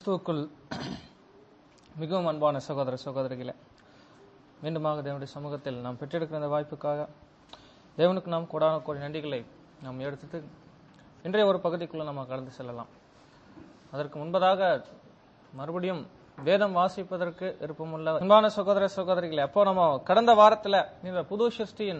கிறிஸ்துவுக்குள் மிகவும் அன்பான சகோதர சகோதரிகளே மீண்டுமாக தேவனுடைய சமூகத்தில் நாம் பெற்றெடுக்கிற இந்த வாய்ப்புக்காக தேவனுக்கு நாம் கொடான கோடி நன்றிகளை நாம் எடுத்துட்டு இன்றைய ஒரு பகுதிக்குள்ள நம்ம கடந்து செல்லலாம் அதற்கு முன்பதாக மறுபடியும் வேதம் வாசிப்பதற்கு விருப்பமுள்ள அன்பான சகோதர சகோதரிகளே அப்போ நம்ம கடந்த வாரத்துல இந்த புது சிருஷ்டியின்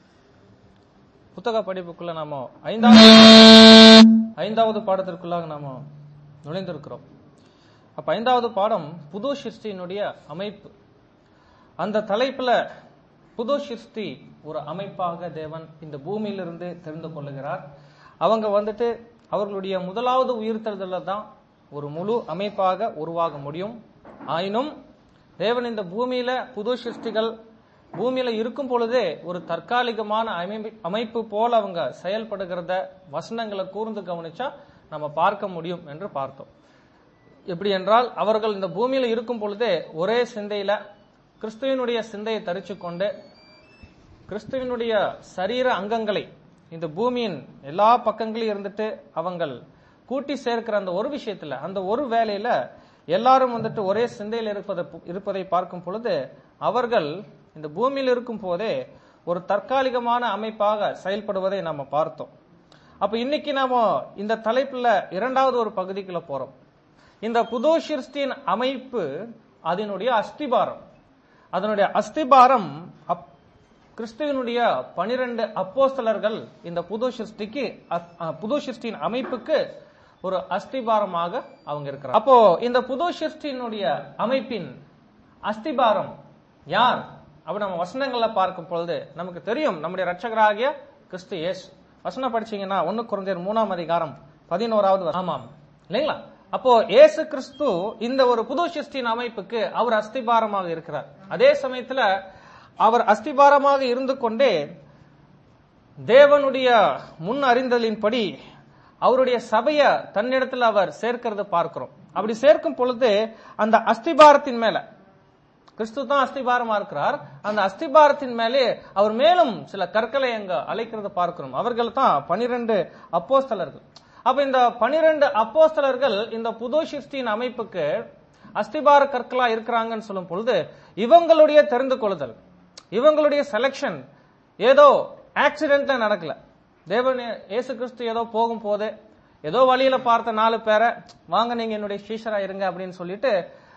புத்தக படிப்புக்குள்ள நாம ஐந்தாவது ஐந்தாவது பாடத்திற்குள்ளாக நாம நுழைந்திருக்கிறோம் அப்ப ஐந்தாவது பாடம் புது சிருஷ்டியினுடைய அமைப்பு அந்த தலைப்புல புது சிருஷ்டி ஒரு அமைப்பாக தேவன் இந்த பூமியிலிருந்து தெரிந்து கொள்ளுகிறார் அவங்க வந்துட்டு அவர்களுடைய முதலாவது உயிர்த்தெழுதல தான் ஒரு முழு அமைப்பாக உருவாக முடியும் ஆயினும் தேவன் இந்த பூமியில புது சிருஷ்டிகள் பூமியில இருக்கும் பொழுதே ஒரு தற்காலிகமான அமைப்பு அமைப்பு போல அவங்க செயல்படுகிறத வசனங்களை கூர்ந்து கவனிச்சா நம்ம பார்க்க முடியும் என்று பார்த்தோம் எப்படி என்றால் அவர்கள் இந்த பூமியில இருக்கும் பொழுதே ஒரே சிந்தையில கிறிஸ்துவனுடைய சிந்தையை தரிச்சு கொண்டு கிறிஸ்துவனுடைய சரீர அங்கங்களை இந்த பூமியின் எல்லா பக்கங்களையும் இருந்துட்டு அவங்கள் கூட்டி சேர்க்கிற அந்த ஒரு விஷயத்துல அந்த ஒரு வேலையில எல்லாரும் வந்துட்டு ஒரே சிந்தையில் இருப்பதை இருப்பதை பார்க்கும் பொழுது அவர்கள் இந்த பூமியில் இருக்கும் போதே ஒரு தற்காலிகமான அமைப்பாக செயல்படுவதை நம்ம பார்த்தோம் அப்ப இன்னைக்கு நாம இந்த தலைப்புல இரண்டாவது ஒரு பகுதிக்குள்ள போறோம் இந்த புது சிருஷ்டியின் அமைப்பு அதனுடைய அஸ்திபாரம் அதனுடைய அஸ்திபாரம் அப்- கிறிஸ்துவனுடைய பனிரெண்டு அப்போஸ்தலர்கள் இந்த புது சிருஷ்டிக்கு அஸ்- அ, புது சிருஷ்டியின் அமைப்புக்கு ஒரு அஸ்திபாரமாக அவங்க இருக்கிறார் அப்போ இந்த புது சிருஷ்டியினுடைய அமைப்பின் அஸ்திபாரம் யார் அப்ப நம்ம வசனங்கள்ல பார்க்கும் பொழுது நமக்கு தெரியும் நம்முடைய ரட்சகராகிய கிறிஸ்து இயேசு வசனம் படிச்சீங்கன்னா ஒன்னு குறைந்தர் மூணாம் அதிகாரம் பதினோராவது வசனம். ஆமாம் இல்லைங்களா அப்போ இயேசு கிறிஸ்து இந்த ஒரு புது சிருஷ்டியின் அமைப்புக்கு அவர் அஸ்திபாரமாக இருக்கிறார் அதே சமயத்துல அவர் அஸ்திபாரமாக இருந்து கொண்டே தேவனுடைய முன் அறிந்தலின்படி அவருடைய சபைய தன்னிடத்தில் அவர் சேர்க்கிறது பார்க்கிறோம் அப்படி சேர்க்கும் பொழுது அந்த அஸ்திபாரத்தின் மேல கிறிஸ்து தான் அஸ்திபாரமா இருக்கிறார் அந்த அஸ்திபாரத்தின் மேலே அவர் மேலும் சில கற்களை அங்க அழைக்கிறத பார்க்கிறோம் அவர்கள் தான் பனிரெண்டு அப்போஸ்தலர்கள் அப்ப இந்த பனிரெண்டு அப்போஸ்தலர்கள் இந்த புது சிருஷ்டியின் அமைப்புக்கு அஸ்திபார கற்களா இருக்கிறாங்கன்னு சொல்லும் பொழுது இவங்களுடைய தெரிந்து கொள்ளுதல் இவங்களுடைய செலக்ஷன் ஏதோ ஆக்சிடென்ட்ல நடக்கல தேவன் இயேசு கிறிஸ்து ஏதோ போகும் போது ஏதோ வழியில பார்த்த நாலு பேரை வாங்க நீங்க என்னுடைய சீஷரா இருங்க அப்படின்னு சொல்லிட்டு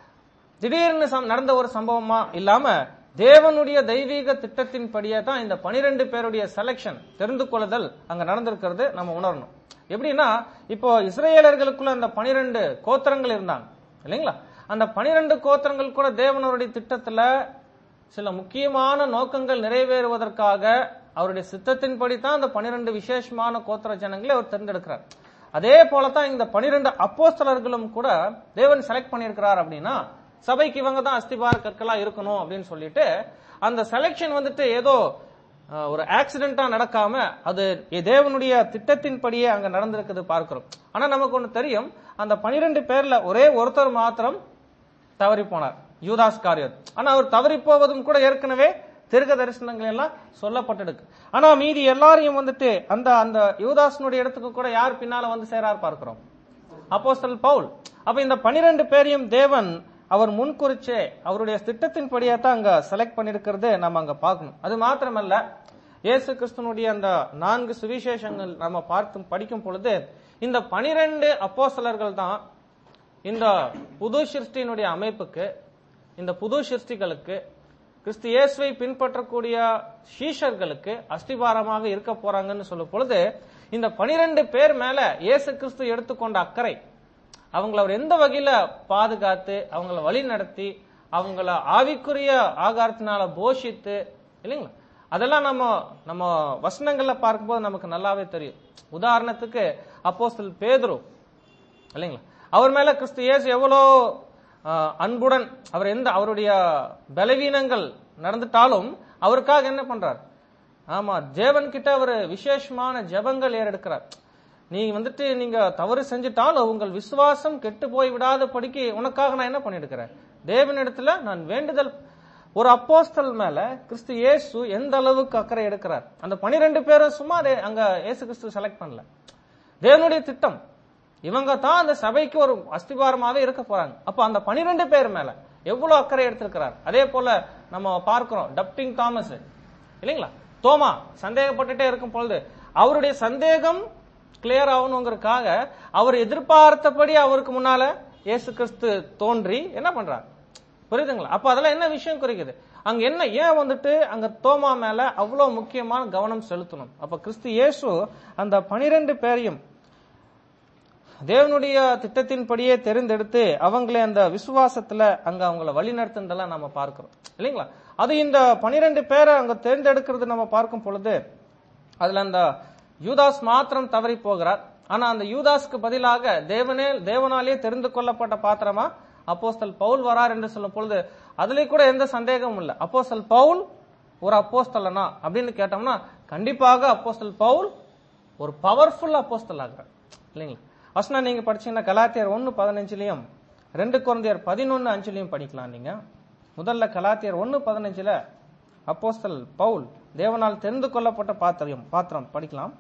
திடீர்னு சம்- நடந்த ஒரு சம்பவமா இல்லாம தேவனுடைய தெய்வீக திட்டத்தின்படியே தான் இந்த பனிரெண்டு பேருடைய செலக்ஷன் தெரிந்து கொள்ளுதல் அங்க நடந்திருக்கிறது நம்ம உணரணும் எப்படின்னா இப்போ இஸ்ரேலர்களுக்குள்ள அந்த பனிரெண்டு கோத்திரங்கள் இருந்தாங்க இல்லைங்களா அந்த பனிரெண்டு கோத்திரங்கள் கூட தேவனுடைய திட்டத்துல சில முக்கியமான நோக்கங்கள் நிறைவேறுவதற்காக அவருடைய சித்தத்தின்படி தான் அந்த பனிரெண்டு விசேஷமான கோத்திர ஜனங்களை அவர் தேர்ந்தெடுக்கிறார் அதே போலதான் இந்த பனிரெண்டு அப்போஸ்தலர்களும் கூட தேவன் செலக்ட் பண்ணியிருக்கிறார் அப்படின்னா சபைக்கு இவங்க தான் அஸ்திபார கற்களா இருக்கணும் அப்படின்னு சொல்லிட்டு அந்த செலெக்ஷன் வந்துட்டு ஏதோ அஹ், ஒரு ஆக்சிடென்டா நடக்காம அது தேவனுடைய திட்டத்தின்படியே அங்க நடந்திருக்குது பார்க்கிறோம் ஆனா நமக்கு ஒண்ணு தெரியும் அந்த பனிரெண்டு பேர்ல ஒரே ஒருத்தர் மாத்திரம் தவறி போனார் யூதாஸ் காரியத் ஆனா அவர் தவறி போவதும் கூட ஏற்கனவே திருக தரிசனங்கள் எல்லாம் சொல்லப்பட்டிருக்கு ஆனா மீதி எல்லாரையும் வந்துட்டு அந்த அந்த யூதாசனுடைய இடத்துக்கு கூட யார் பின்னால வந்து சேரார் பார்க்கிறோம் அப்போஸ்தல் பவுல் அப்ப இந்த பனிரெண்டு பேரையும் தேவன் அவர் முன்குறிச்சே அவருடைய திட்டத்தின்படியே தான் அங்க செலக்ட் பண்ணிருக்கிறது நம்ம அங்க பார்க்கணும் அது மாத்திரமல்ல இயேசு கிறிஸ்துனுடைய அந்த நான்கு சுவிசேஷங்கள் நம்ம பார்த்து படிக்கும் பொழுது இந்த பனிரெண்டு அப்போஸ்தலர்கள் தான் இந்த புது சிருஷ்டியினுடைய அமைப்புக்கு இந்த புது சிருஷ்டிகளுக்கு கிறிஸ்து இயேசுவை பின்பற்றக்கூடிய சீஷர்களுக்கு அஸ்திபாரமாக இருக்க போறாங்கன்னு சொல்லும் பொழுது இந்த பனிரெண்டு பேர் மேல இயேசு கிறிஸ்து எடுத்துக்கொண்ட அக்கறை அவங்கள அவர் எந்த வகையில பாதுகாத்து அவங்கள வழி நடத்தி அவங்கள ஆவிக்குரிய ஆகாரத்தினால போஷித்து இல்லைங்களா அதெல்லாம் நம்ம நம்ம வசனங்கள்ல பார்க்கும்போது நமக்கு நல்லாவே தெரியும் உதாரணத்துக்கு அப்போஸ்தலர் பேதுரு இல்லைங்களா அவர் மேல கிறிஸ்து இயேசு எவ்வளோ ஆஹ், அன்புடன் அவர் எந்த அவருடைய பலவீனங்கள் நடந்துட்டாலும் அவருக்காக என்ன பண்றார் ஆமா தேவன் கிட்ட அவர் விசேஷமான ஜெபங்கள் ஏறெடுக்கிறார் நீ வந்துட்டு நீங்க தவறு செஞ்சுட்டாலும் உங்கள் விசுவாசம் கெட்டு போய் விடாத படிக்கு உனக்காக நான் என்ன பண்ணிருக்கிறேன் தேவனிடத்துல நான் வேண்டுதல் ஒரு அப்போஸ்தல் மேல கிறிஸ்து இயேசு எந்த அளவுக்கு அக்கறை எடுக்கிறார் அந்த பனிரெண்டு பேரும் சும்மா தே- அங்க இயேசு கிறிஸ்து செலக்ட் பண்ணல தேவனுடைய திட்டம் இவங்க தான் அந்த சபைக்கு ஒரு அஸ்திபாரமாவே இருக்க போறாங்க அப்ப அந்த பனிரெண்டு பேர் மேல எவ்வளவு அக்கறை எடுத்திருக்கிறார் அதே போல நம்ம பார்க்கிறோம் டப்டிங் தாமஸ் இல்லைங்களா தோமா சந்தேகப்பட்டுட்டே இருக்கும் பொழுது அவருடைய சந்தேகம் கிளியர் ஆகணுங்கிறதுக்காக அவர் எதிர்பார்த்தபடி அவருக்கு முன்னால இயேசு கிறிஸ்து தோன்றி என்ன பண்றார் புரியுதுங்களா அப்ப அதெல்லாம் என்ன விஷயம் குறிக்குது அங்க என்ன ஏன் வந்துட்டு அங்க தோமா மேல அவ்வளவு முக்கியமான கவனம் செலுத்தணும் அப்ப கிறிஸ்து இயேசு அந்த பனிரெண்டு பேரையும் தேவனுடைய திட்டத்தின்படியே தெரிந்தெடுத்து அவங்களை அந்த விசுவாசத்துல அங்க அவங்கள வழி நடத்துனதெல்லாம் நம்ம பார்க்கிறோம் இல்லைங்களா அது இந்த பனிரெண்டு பேரை அங்க தேர்ந்தெடுக்கிறது நம்ம பார்க்கும் பொழுது அதுல அந்த யூதாஸ் மாத்திரம் தவறி போகிறார் ஆனா அந்த யூதாஸ்க்கு பதிலாக தேவனே தேவனாலே தெரிந்து கொள்ளப்பட்ட பாத்திரமா அப்போஸ்தல் பவுல் வரார் என்று சொல்லும் பொழுது அதுல கூட எந்த சந்தேகமும் இல்லை அப்போஸ்தல் பவுல் ஒரு அப்போஸ்தலனா அப்படின்னு கேட்டோம்னா கண்டிப்பாக அப்போஸ்தல் பவுல் ஒரு பவர்ஃபுல் அப்போஸ்தல் ஆகிறார் இல்லைங்களா வசனம் நீங்க படிச்சீங்கன்னா கலாத்தியர் ஒன்னு பதினஞ்சுலயும் ரெண்டு குழந்தையர் பதினொன்னு அஞ்சுலயும் படிக்கலாம் நீங்க முதல்ல கலாத்தியர் ஒன்னு பதினஞ்சுல அப்போஸ்தல் பவுல் தேவனால் தெரிந்து கொள்ளப்பட்ட பாத்திரம் பாத்திரம் படிக்கலாம்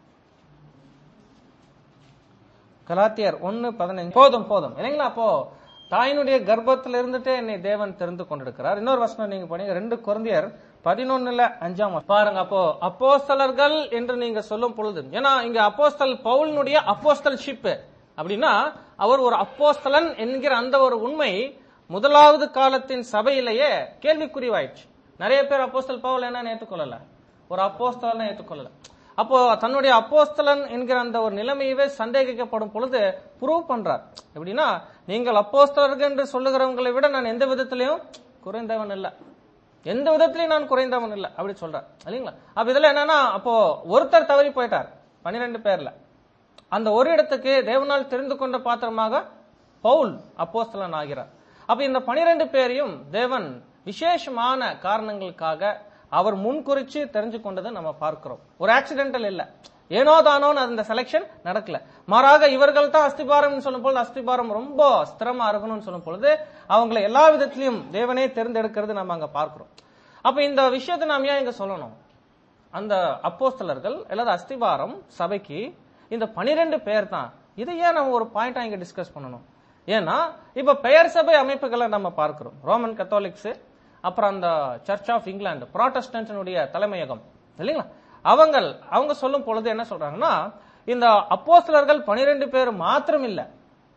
கலாத்தியர் ஒன்னு பதினஞ்சு போதும் போதும் இல்லைங்களா அப்போ தாயினுடைய கர்ப்பத்துல இருந்துட்டே என்னை தேவன் தெரிந்து கொண்டிருக்கிறார் இன்னொரு வசனம் நீங்க படிங்க ரெண்டு குழந்தையர் பதினொன்னுல அஞ்சாம் வசனம். பாருங்க அப்போ அப்போஸ்தலர்கள் என்று நீங்க சொல்லும் பொழுது ஏன்னா இங்க அப்போஸ்தல் பவுலினுடைய அப்போஸ்தல் ஷிப் அப்படின்னா அவர் ஒரு அப்போஸ்தலன் என்கிற அந்த ஒரு உண்மை முதலாவது காலத்தின் சபையிலேயே கேள்விக்குறிவாயிடுச்சு நிறைய பேர் அப்போஸ்தல் பவுல் என்ன ஏற்றுக்கொள்ளல ஒரு அப்போஸ்தலனை ஏற்றுக்கொள்ளல அப்போ தன்னுடைய அப்போஸ்தலன் என்கிற அந்த ஒரு நிலைமையவே சந்தேகிக்கப்படும் பொழுது ப்ரூவ் பண்றார் எப்படின்னா நீங்கள் அப்போஸ்தலர்கள் என்று சொல்லுகிறவங்களை விட நான் எந்த விதத்திலையும் குறைந்தவன் இல்லை எந்த விதத்திலையும் நான் குறைந்தவன் இல்லை அப்படி சொல்றார் இல்லைங்களா அப்ப இதுல என்னன்னா அப்போ ஒருத்தர் தவறி போயிட்டார் பன்னிரெண்டு பேர்ல அந்த ஒரு இடத்துக்கு தேவனால் தெரிந்து கொண்ட பாத்திரமாக பவுல் அப்போஸ்தலன் ஆகிறார் அப்ப இந்த பனிரெண்டு பேரையும் தேவன் விசேஷமான காரணங்களுக்காக அவர் முன்குறிச்சு தெரிஞ்சு கொண்டதை நம்ம பார்க்கிறோம் ஒரு ஆக்சிடென்டல் இல்ல ஏனோ தானோன்னு அந்த செலெக்ஷன் நடக்கல மாறாக இவர்கள் தான் அஸ்திபாரம் சொல்லும் பொழுது அஸ்திபாரம் ரொம்ப ஸ்திரமா இருக்கணும்னு சொல்லும் பொழுது அவங்களை எல்லா விதத்திலையும் தேவனே தேர்ந்தெடுக்கிறது நம்ம அங்க பார்க்கிறோம் அப்ப இந்த விஷயத்தை நாம் ஏன் இங்க சொல்லணும் அந்த அப்போஸ்தலர்கள் அல்லது அஸ்திபாரம் சபைக்கு இந்த பனிரெண்டு பேர் தான் இதை ஏன் நம்ம ஒரு பாயிண்டா இங்க டிஸ்கஸ் பண்ணணும் ஏன்னா இப்ப பெயர் சபை அமைப்புகளை நம்ம பார்க்கிறோம் ரோமன் கத்தோலிக்ஸ் அப்புறம் அந்த சர்ச் ஆஃப் இங்கிலாந்து ப்ராட்டஸ்டன்ட்னுடைய தலைமையகம் இல்லைங்களா அவங்க அவங்க சொல்லும் பொழுது என்ன சொல்றாங்கன்னா இந்த அப்போஸ்தலர்கள் பனிரெண்டு பேர் மாத்திரம் இல்ல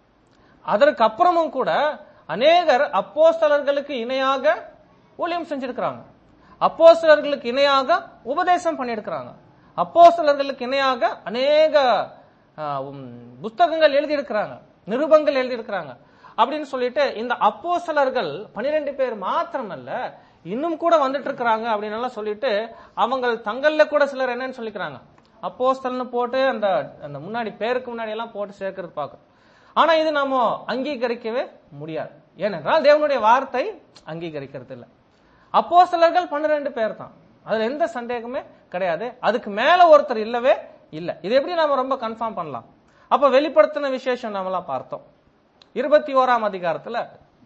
அதற்கு அப்புறமும் கூட அநேகர் அப்போஸ்தலர்களுக்கு இணையாக ஊழியம் செஞ்சிருக்கிறாங்க அப்போஸ்தலர்களுக்கு இணையாக உபதேசம் பண்ணியிருக்கிறாங்க அப்போஸ்தலர்களுக்கு இணையாக அநேக ஆஹ், உம், புஸ்தகங்கள் எழுதியிருக்கிறாங்க நிருபங்கள் எழுதியிருக்கிறாங்க அப்படின்னு சொல்லிட்டு இந்த அப்போஸ்தலர்கள் பனிரெண்டு பேர் மாத்திரமல்ல இன்னும் கூட வந்துட்டு இருக்கிறாங்க அப்படின்னு எல்லாம் சொல்லிட்டு அவங்க தங்கள்ல கூட சிலர் என்னன்னு சொல்லிக்கிறாங்க அப்போஸ்தலன்னு போட்டு அந்த அந்த முன்னாடி பேருக்கு முன்னாடி எல்லாம் போட்டு சேர்க்கறது பார்க்கும் ஆனா இது நாம அங்கீகரிக்கவே முடியாது ஏனென்றால் தேவனுடைய வார்த்தை அங்கீகரிக்கிறது இல்லை அப்போஸ்தலர்கள் பன்னிரெண்டு பேர் தான் அதுல எந்த சந்தேகமே கிடையாது அதுக்கு மேல ஒருத்தர் இல்லவே இல்ல இது எப்படி நாம ரொம்ப கன்ஃபார்ம் பண்ணலாம் அப்ப வெளிப்படுத்தின விசேஷம் நாமெல்லாம் பார்த்தோம் இருபத்தி ஓராம் அதிகாரத்துல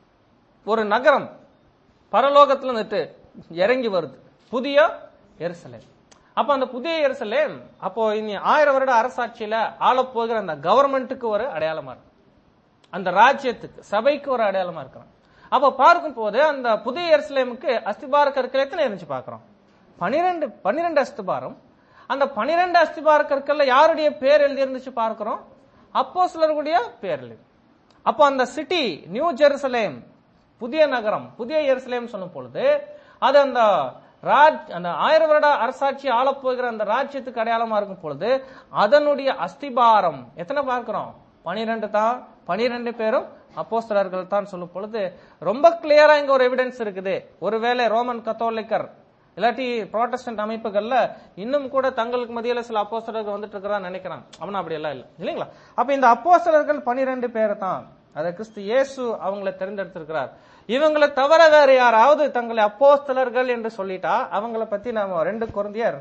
ஒரு நகரம் பரலோகத்துல இருந்துட்டு இறங்கி வருது புதிய எருசலேம் அப்ப அந்த புதிய எருசலேம் அப்போ இனி ஆயிரம் வருட அரசாட்சியில ஆளப் போகிற அந்த கவர்மெண்ட்டுக்கு ஒரு அடையாளமா இருக்கு அந்த ராஜ்யத்துக்கு சபைக்கு ஒரு அடையாளமா இருக்கிறான் அப்ப பார்க்கும் போது அந்த புதிய எருசலேமுக்கு அஸ்திபார கற்கள் எத்தனை இருந்துச்சு பாக்குறோம் பனிரெண்டு பன்னிரெண்டு அஸ்திபாரம் அந்த பனிரெண்டு அஸ்திபார கற்கள்ல யாருடைய பேர் எழுதி இருந்துச்சு பார்க்கிறோம் அப்போ சிலருடைய பேர் எழுதி அப்போ அந்த சிட்டி நியூ ஜெருசலேம் புதிய நகரம் புதிய எருசலேம் சொல்லும் பொழுது அது அந்த ராஜ் அந்த ஆயிரம் வருட அரசாட்சி ஆளப்போகிற அந்த ராஜ்யத்துக்கு அடையாளமா இருக்கும் பொழுது அதனுடைய அஸ்திபாரம் எத்தனை பார்க்கிறோம் பனிரெண்டு தான் பனிரெண்டு பேரும் அப்போஸ்தலர்கள் தான் சொல்லும் பொழுது ரொம்ப கிளியரா இங்க ஒரு எவிடன்ஸ் இருக்குது ஒருவேளை ரோமன் கத்தோலிக்கர் இல்லாட்டி ப்ராட்டஸ்டன்ட் அமைப்புகள்ல இன்னும் கூட தங்களுக்கு மத்தியில சில அப்போஸ்தலர்கள் வந்துட்டு இருக்கிறான்னு நினைக்கிறாங்க அவனா அப்படி எல்லாம் இல்ல இல்லைங்களா அப்ப இந்த அப்போஸ்தலர்கள் பனிரெண்டு பேர் தான் அதை கிறிஸ்து இயேசு அவங்களை தெரிந்தெடுத்திருக்கிறார் இவங்களை தவிர வேற யாராவது தங்களை அப்போஸ்தலர்கள் என்று சொல்லிட்டா அவங்கள பத்தி நாம ரெண்டு குழந்தையர்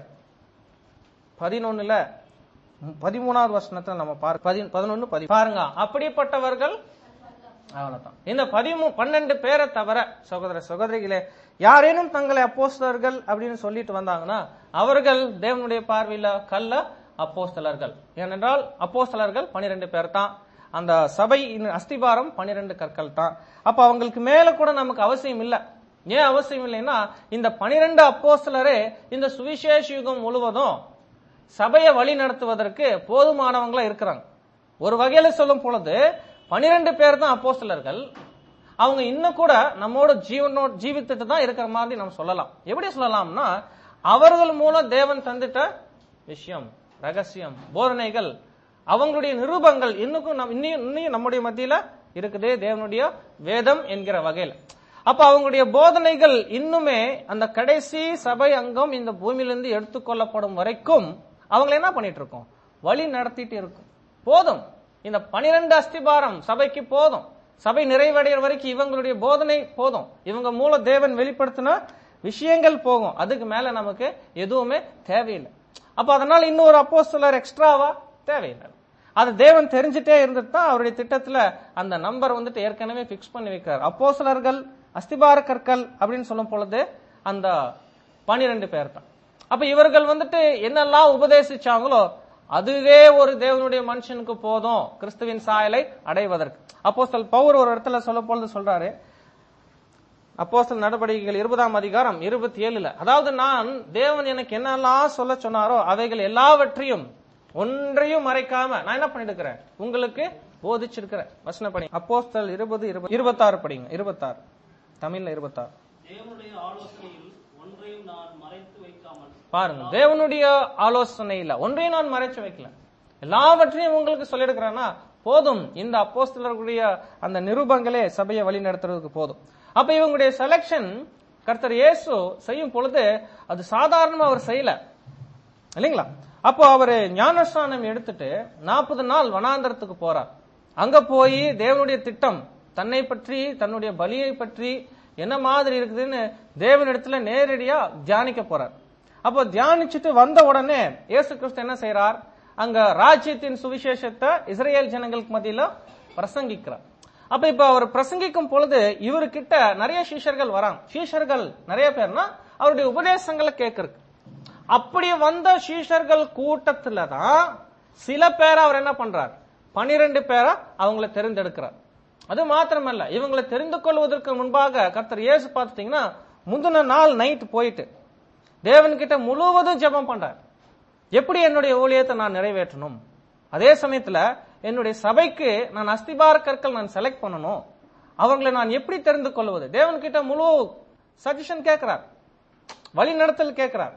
பதினொன்னுல பதிமூணாவது வருஷத்துல நம்ம பாரு பதினொன்னு பதி பாருங்க அப்படிப்பட்டவர்கள் அவ்வளவுதான் இந்த பதிமூ பன்னெண்டு பேரை தவிர சகோதர சகோதரிகளே யாரேனும் தங்களை அப்போஸ்தலர்கள் அப்படின்னு சொல்லிட்டு வந்தாங்கன்னா அவர்கள் தேவனுடைய பார்வையில கல்ல அப்போஸ்தலர்கள் ஏனென்றால் அப்போஸ்தலர்கள் பனிரெண்டு பேர் தான் அந்த சபையின் அஸ்திபாரம் பனிரெண்டு கற்கள் தான் அப்ப அவங்களுக்கு மேல கூட நமக்கு அவசியம் இல்ல ஏன் அவசியம் இல்லைன்னா இந்த பனிரெண்டு அப்போஸ்தலரே இந்த சுவிசேஷ யுகம் முழுவதும் சபையை வழி நடத்துவதற்கு போதுமானவங்களா இருக்கிறாங்க ஒரு வகையில சொல்லும் பொழுது பனிரெண்டு பேர் தான் அப்போஸ்தலர்கள் அவங்க இன்னும் கூட நம்மோட ஜீவனோ ஜீவித்துட்டு தான் இருக்கிற மாதிரி நம்ம சொல்லலாம் எப்படி சொல்லலாம்னா அவர்கள் மூலம் தேவன் தந்துட்ட விஷயம் ரகசியம் போதனைகள் அவங்களுடைய நிரூபங்கள் இன்னும் நம் இன்னும் இன்னும் நம்முடைய மத்தியில இருக்குது தேவனுடைய வேதம் என்கிற வகையில அப்ப அவங்களுடைய போதனைகள் இன்னுமே அந்த கடைசி சபை அங்கம் இந்த பூமியிலிருந்து எடுத்துக்கொள்ளப்படும் வரைக்கும் அவங்களை என்ன பண்ணிட்டு இருக்கோம் வழி நடத்திட்டு இருக்கும் போதும் இந்த பனிரெண்டு அஸ்திபாரம் சபைக்கு போதும் சபை நிறைவடைகிற வரைக்கும் இவங்களுடைய போதனை போதும் இவங்க மூல தேவன் வெளிப்படுத்தின விஷயங்கள் போகும் அதுக்கு மேல நமக்கு எதுவுமே தேவையில்லை அப்ப அதனால இன்னொரு அப்போஸ்தலர் எக்ஸ்ட்ராவா தேவையில்லை அது தேவன் தெரிஞ்சுட்டே இருந்துட்டு தான் அவருடைய திட்டத்துல அந்த நம்பர் வந்துட்டு ஏற்கனவே பிக்ஸ் பண்ணி வைக்கிறார் அப்போஸ்தலர்கள் அஸ்திபார கற்கள் அப்படின்னு சொல்லும் பொழுது அந்த பனிரெண்டு பேர் தான் அப்ப இவர்கள் வந்துட்டு என்னெல்லாம் உபதேசிச்சாங்களோ அதுவே ஒரு தேவனுடைய மனுஷனுக்கு போதும் கிறிஸ்துவின் சாயலை அடைவதற்கு அப்போஸ்தல் பவுர் ஒரு இடத்துல சொல்லும் பொழுது சொல்றாரு அப்போஸ்தல் நடவடிக்கைகள் இருபதாம் அதிகாரம் இருபத்தி ஏழுல அதாவது நான் தேவன் எனக்கு என்னெல்லாம் சொல்ல சொன்னாரோ அவைகள் எல்லாவற்றையும் ஒன்றையும் மறைக்காம நான் என்ன பண்ணிட்டு இருக்கிறேன் உங்களுக்கு போதிச்சிருக்கிறேன் வசன படி அப்போஸ்தல் இருபது இருபது இருபத்தாறு படிங்க இருபத்தாறு தமிழ்ல இருபத்தாறு தேவனுடைய ஆலோசனையில் ஒன்றையும் நான் மறைத்து வைக்காமல் பாருங்க தேவனுடைய ஆலோசனையில ஒன்றையும் நான் மறைச்சு வைக்கல எல்லாவற்றையும் உங்களுக்கு சொல்லியிருக்கிறேன்னா போதும் இந்த அப்போஸ்தலர்களுடைய அந்த நிருபங்களே சபையை வழி நடத்துறதுக்கு போதும் அப்ப இவங்களுடைய செலக்ஷன் கர்த்தர் இயேசு செய்யும் பொழுது அது சாதாரணமா அவர் செய்யல இல்லைங்களா அப்போ அவரு ஞானஸ்நானம் எடுத்துட்டு நாற்பது நாள் வனாந்தரத்துக்கு போறார் அங்க போய் தேவனுடைய திட்டம் தன்னை பற்றி தன்னுடைய பலியை பற்றி என்ன மாதிரி இருக்குதுன்னு தேவனிடத்துல நேரடியா தியானிக்க போறார் அப்போ தியானிச்சுட்டு வந்த உடனே இயேசு கிறிஸ்து என்ன செய்றார் அங்க ராஜ்யத்தின் சுவிசேஷத்தை இஸ்ரேல் ஜனங்களுக்கு மத்தியில பிரசங்கிக்கிறார் அப்ப இப்ப அவர் பிரசங்கிக்கும் பொழுது இவர்கிட்ட நிறைய சீஷர்கள் வராங்க சீஷர்கள் நிறைய பேர்னா அவருடைய உபதேசங்களை கேட்கறதுக்கு அப்படி வந்த சீஷர்கள் கூட்டத்துல தான் சில பேரை அவர் என்ன பண்றார் பனிரெண்டு பேரை அவங்கள தெரிந்தெடுக்கிறார் அது மாத்திரமல்ல இவங்களை தெரிந்து கொள்வதற்கு முன்பாக கர்த்தர் இயேசு பார்த்துட்டீங்கன்னா முந்தின நாள் நைட் போயிட்டு தேவன்கிட்ட முழுவதும் ஜெபம் பண்றார் எப்படி என்னுடைய ஊழியத்தை நான் நிறைவேற்றணும் அதே சமயத்துல என்னுடைய சபைக்கு நான் அஸ்திபார கற்கள் நான் செலக்ட் பண்ணணும் அவங்களை நான் எப்படி தெரிந்து கொள்வது தேவன்கிட்ட முழு சஜஷன் கேட்கிறார் வழி நடத்தல் கேட்கிறார்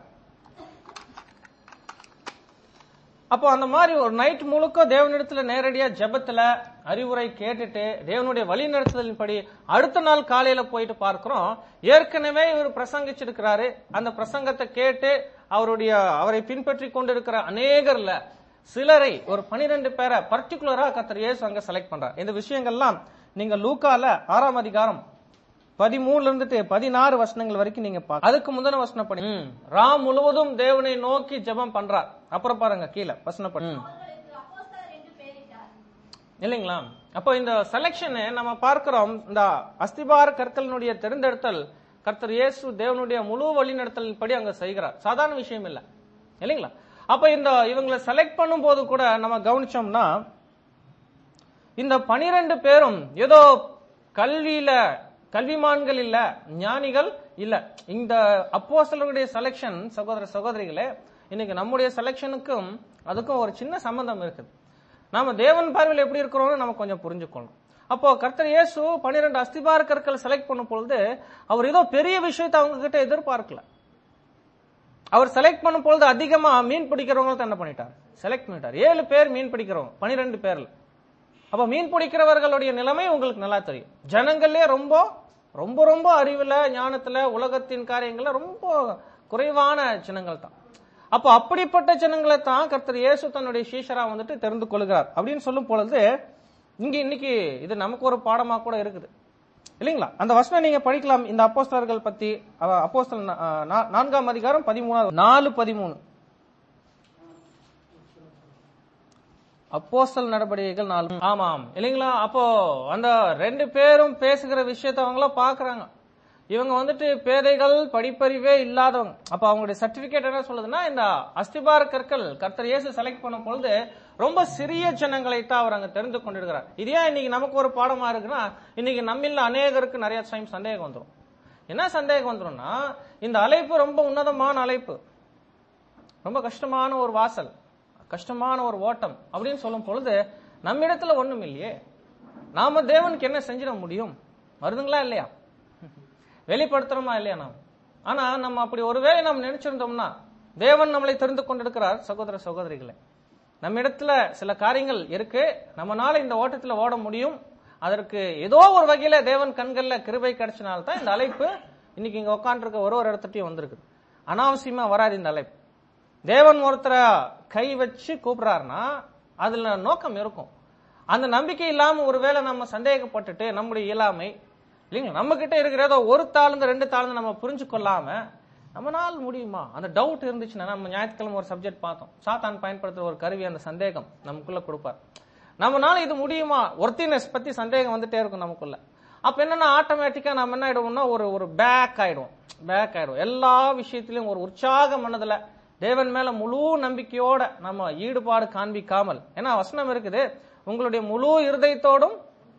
அப்போ அந்த மாதிரி ஒரு நைட் முழுக்க தேவனிடத்துல நேரடியா ஜெபத்துல அறிவுரை கேட்டுட்டு தேவனுடைய வழி நடத்துதலின்படி அடுத்த நாள் காலையில போயிட்டு பார்க்கிறோம் ஏற்கனவே இவர் பிரசங்கிச்சிருக்கிறாரு அந்த பிரசங்கத்தை கேட்டு அவருடைய அவரை பின்பற்றி கொண்டிருக்கிற அநேகர்ல சிலரை ஒரு பனிரெண்டு பேரை பர்டிகுலரா கத்தர் இயேசு அங்க செலக்ட் பண்றார் இந்த விஷயங்கள்லாம் நீங்க லூக்கால ஆறாம் அதிகாரம் பதிமூணுல இருந்துட்டு பதினாறு வசனங்கள் வரைக்கும் நீங்க பாக்க அதுக்கு முந்தின வசனம் படி ம். ராம் முழுவதும் தேவனை நோக்கி ஜெபம் பண்றார் அப்புறம் பாருங்க கீழே வசனம் படி ம். அவர்களுக்கு அப்போஸ்தலர் என்று பெயரிட்டார் இல்லைங்களா அப்போ இந்த செலக்ஷன் நம்ம பார்க்கிறோம் இந்த அஸ்திபார கற்களினுடைய தெரிந்தெடுத்தல் கர்த்தர் இயேசு தேவனுடைய முழு வழி நடத்தலின் படி அங்க செய்கிறார் சாதாரண விஷயம் இல்ல இல்லைங்களா அப்ப இந்த இவங்களை செலக்ட் பண்ணும்போது கூட நம்ம கவனிச்சோம்னா இந்த பனிரெண்டு பேரும் ஏதோ கல்வியில கல்விமான்கள் இல்ல ஞானிகள் இல்ல இந்த அப்போஸ்தலருடைய செலக்ஷன் சகோதர சகோதரிகளே இன்னைக்கு நம்முடைய செலக்ஷனுக்கும் அதுக்கும் ஒரு சின்ன சம்பந்தம் இருக்குது நாம தேவன் பார்வையில் எப்படி இருக்கிறோம்னு நம்ம கொஞ்சம் புரிஞ்சுக்கணும் அப்போ கர்த்தர் இயேசு பன்னிரெண்டு அஸ்திபார கற்கள் செலக்ட் பண்ணும் பொழுது அவர் ஏதோ பெரிய விஷயத்தை அவங்க கிட்ட எதிர்பார்க்கல அவர் செலக்ட் பண்ணும் பொழுது அதிகமா மீன் பிடிக்கிறவங்களுக்கு என்ன பண்ணிட்டார் செலக்ட் பண்ணிட்டார் ஏழு பேர் மீன் பிடிக்கிறவங்க பனிரெண்டு பேர்ல அப்ப மீன் பிடிக்கிறவர்களுடைய நிலைமை உங்களுக்கு நல்லா தெரியும் ஜனங்களே ரொம்ப ரொம்ப ரொம்ப அறிவுல ஞானத்துல உலகத்தின் காரியங்கள்ல ரொம்ப குறைவான ஜனங்கள் தான் அப்போ அப்படிப்பட்ட ஜனங்களை தான் கர்த்தர் இயேசு தன்னுடைய சீஷரா வந்துட்டு தெரிந்து கொள்கிறார் அப்படின்னு சொல்லும் பொழுது இங்க இன்னைக்கு இது நமக்கு ஒரு பாடமா கூட இருக்குது இல்லைங்களா அந்த வசனம் நீங்க படிக்கலாம் இந்த அப்போஸ்தலர்கள் பத்தி அவ- அப்போஸ்தலர் நா- நா- நான்காம் அதிகாரம் பதிமூணாவது நாலு பதிமூணு அப்போஸ்தல் நடவடிக்கைகள் நாலு ஆமாம் இல்லைங்களா அப்போ அந்த ரெண்டு பேரும் பேசுகிற விஷயத்தை அவங்கள பாக்குறாங்க இவங்க வந்துட்டு பேதைகள் படிப்பறிவே இல்லாதவங்க அப்ப அவங்களுடைய சர்டிபிகேட் என்ன சொல்லுதுன்னா இந்த அஸ்திபார கற்கள் கர்த்தர் இயேசு செலக்ட் பண்ணும் பொழுது ரொம்ப சிறிய ஜனங்களை தான் அவர் அங்க தெரிந்து கொண்டிருக்கிறார் இது ஏன் இன்னைக்கு நமக்கு ஒரு பாடமா இருக்குன்னா இன்னைக்கு நம்மில் அநேகருக்கு நிறைய டைம் சந்தேகம் வந்துடும் என்ன சந்தேகம் வந்துரும்னா இந்த அழைப்பு ரொம்ப உன்னதமான அழைப்பு ரொம்ப கஷ்டமான ஒரு வாசல் கஷ்டமான ஒரு ஓட்டம் அப்படின்னு சொல்லும் பொழுது நம்ம இடத்துல ஒண்ணும் இல்லையே நாம தேவனுக்கு என்ன செஞ்சிட முடியும் வருதுங்களா இல்லையா வெளிப்படுத்துறோமா இல்லையா நாம் ஆனா நம்ம அப்படி ஒருவேளை நாம் நினைச்சிருந்தோம்னா தேவன் நம்மளை தெரிந்து கொண்டிருக்கிறார் சகோதர சகோதரிகளே நம்ம இடத்துல சில காரியங்கள் இருக்கு நம்மனால இந்த ஓட்டத்துல ஓட முடியும் அதற்கு ஏதோ ஒரு வகையில தேவன் கண்கள்ல கிருபை கிடைச்சனால்தான் இந்த அழைப்பு இன்னைக்கு இங்க உட்காந்துருக்க ஒரு ஒரு இடத்துட்டையும் வந்திருக்குது அனாவசியமா வராது இந்த அழைப்பு தேவன் ஒருத்தரை கை வச்சு கூப்பிடுறாருன்னா அதுல நோக்கம் இருக்கும் அந்த நம்பிக்கை இல்லாம ஒருவேளை நம்ம சந்தேகப்பட்டுட்டு நம்முடைய இயலாமை இல்லைங்களா நம்ம கிட்ட இருக்கிற ஏதோ ஒரு தாழ்ந்து ரெண்டு தாழ்ந்து நம்ம புரிஞ்சு கொள்ளாம நம்மளால முடியுமா அந்த டவுட் இருந்துச்சுன்னா நம்ம ஞாயிற்றுக்கிழமை ஒரு சப்ஜெக்ட் பார்த்தோம் சாத்தான் பயன்படுத்துற ஒரு கருவி அந்த சந்தேகம் நமக்குள்ள கொடுப்பார் நம்மனால இது முடியுமா ஒர்த்தினஸ் பத்தி சந்தேகம் வந்துட்டே இருக்கும் நமக்குள்ள அப்ப என்னன்னா ஆட்டோமேட்டிக்கா நம்ம என்ன ஆயிடுவோம்னா ஒரு ஒரு பேக் ஆயிடுவோம் பேக் ஆயிடுவோம் எல்லா விஷயத்திலும் ஒரு உற்சாக மனதுல தேவன் மேல முழு நம்பிக்கையோட நம்ம ஈடுபாடு காண்பிக்காமல் ஏன்னா வசனம் இருக்குது உங்களுடைய முழு இருதயத்தோடும்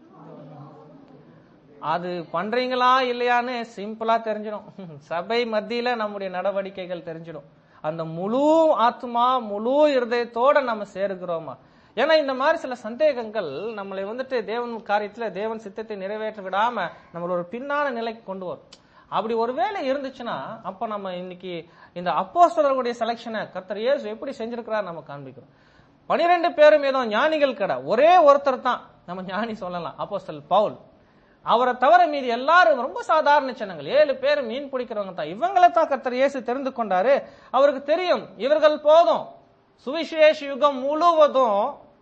அது பண்றீங்களா இல்லையான்னு சிம்பிளா தெரிஞ்சிடும் சபை மத்தியில நம்முடைய நடவடிக்கைகள் தெரிஞ்சிடும் அந்த முழு ஆத்மா முழு இருதயத்தோட நம்ம சேருகிறோமா ஏன்னா இந்த மாதிரி சில சந்தேகங்கள் நம்மளை வந்துட்டு தேவன் காரியத்துல தேவன் சித்தத்தை நிறைவேற்ற விடாம நம்மள ஒரு பின்னான நிலைக்கு கொண்டு வரும் அப்படி ஒருவேளை இருந்துச்சுன்னா அப்ப நம்ம இன்னைக்கு இந்த அப்போஸ்தலர்களுடைய செலெக்ஷனை கர்த்தர் இயேசு எப்படி செஞ்சிருக்கிறார் நம்ம காண்பிக்கிறோம் பனிரெண்டு பேரும் ஏதோ ஞானிகள் கடை ஒரே ஒருத்தர் தான் நம்ம ஞானி சொல்லலாம் அப்போஸ்தல் பவுல் அவரை தவிர மீதி எல்லாரும் ரொம்ப சாதாரண ஜனங்கள் ஏழு பேர் மீன் பிடிக்கிறவங்க தான் இவங்களை தான் கர்த்தர் இயேசு தெரிந்து கொண்டாரு அவருக்கு தெரியும் இவர்கள் போதும் சுவிசேஷ யுகம் முழுவதும்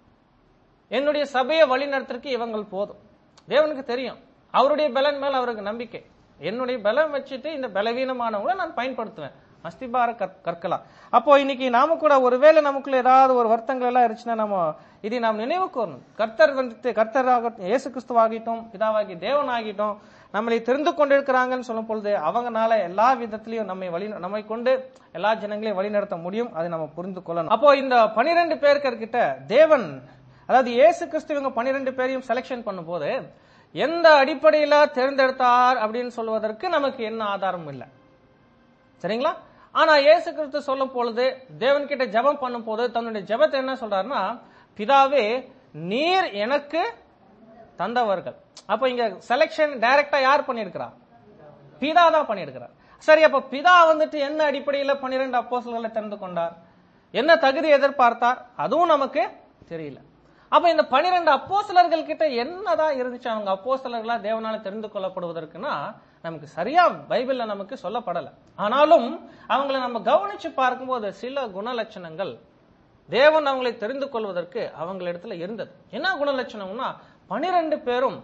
என்னுடைய சபையை வழிநடத்துறதுக்கு இவங்கள் போதும் தேவனுக்கு தெரியும் அவருடைய பலன் மேல அவருக்கு நம்பிக்கை என்னுடைய பலம் வச்சுட்டு இந்த பலவீனமானவங்களை நான் பயன்படுத்துவேன் அஸ்திபார கற்- கற்கலாம் அப்போ இன்னைக்கு நாம கூட ஒருவேளை நமக்குள்ள ஏதாவது ஒரு வருத்தங்கள் எல்லாம் இருந்துச்சுன்னா நம்ம இதை நாம் நினைவு கூறணும் கர்த்தர் வந்துட்டு கர்த்தராக இயேசு கிறிஸ்துவாகிட்டும் பிதாவாகி தேவன் ஆகிட்டும் நம்மளை தெரிந்து கொண்டிருக்கிறாங்கன்னு சொல்லும் பொழுது அவங்கனால எல்லா விதத்திலையும் நம்மை வழி நம்மை கொண்டு எல்லா ஜனங்களையும் வழிநடத்த முடியும் அதை நம்ம புரிந்து கொள்ளணும் அப்போ இந்த பனிரெண்டு பேர்கிட்ட தேவன் அதாவது இயேசு கிறிஸ்து இவங்க பனிரெண்டு பேரையும் செலெக்ஷன் பண்ணும்போது எந்த அடிப்படையில தேர்ந்தெடுத்தார் அப்படின்னு சொல்வதற்கு நமக்கு என்ன ஆதாரம் இல்லை சரிங்களா ஆனா இயேசு கிறிஸ்து சொல்லும் பொழுது தேவன் கிட்ட ஜெபம் பண்ணும் போது தன்னுடைய ஜெபத்தை என்ன சொல்றாருன்னா பிதாவே நீர் எனக்கு தந்தவர்கள் அப்ப இங்க செலெக்ஷன் டைரக்டா யார் பண்ணிருக்கிறா பிதா தான் பண்ணியிருக்கிறார் சரி அப்ப பிதா வந்துட்டு என்ன அடிப்படையில பன்னிரெண்டு அப்போஸ்தலர்களை தெரிந்து கொண்டார் என்ன தகுதி எதிர்பார்த்தார் அதுவும் நமக்கு தெரியல அப்ப இந்த பனிரெண்டு அப்போஸ்தலர்கள் கிட்ட என்னதான் இருந்துச்சு அவங்க அப்போஸ்தலர்களா தேவனால தெரிந்து கொள்ளப்படுவதற்குன்னா நமக்கு சரியா பைபிள்ல நமக்கு சொல்லப்படல ஆனாலும் அவங்கள நம்ம கவனிச்சு பார்க்கும்போது சில குணலட்சணங்கள் தேவன் அவங்களை தெரிந்து கொள்வதற்கு அவங்களிடத்துல இருந்தது என்ன குணலட்சணம்னா பனிரெண்டு பேரும்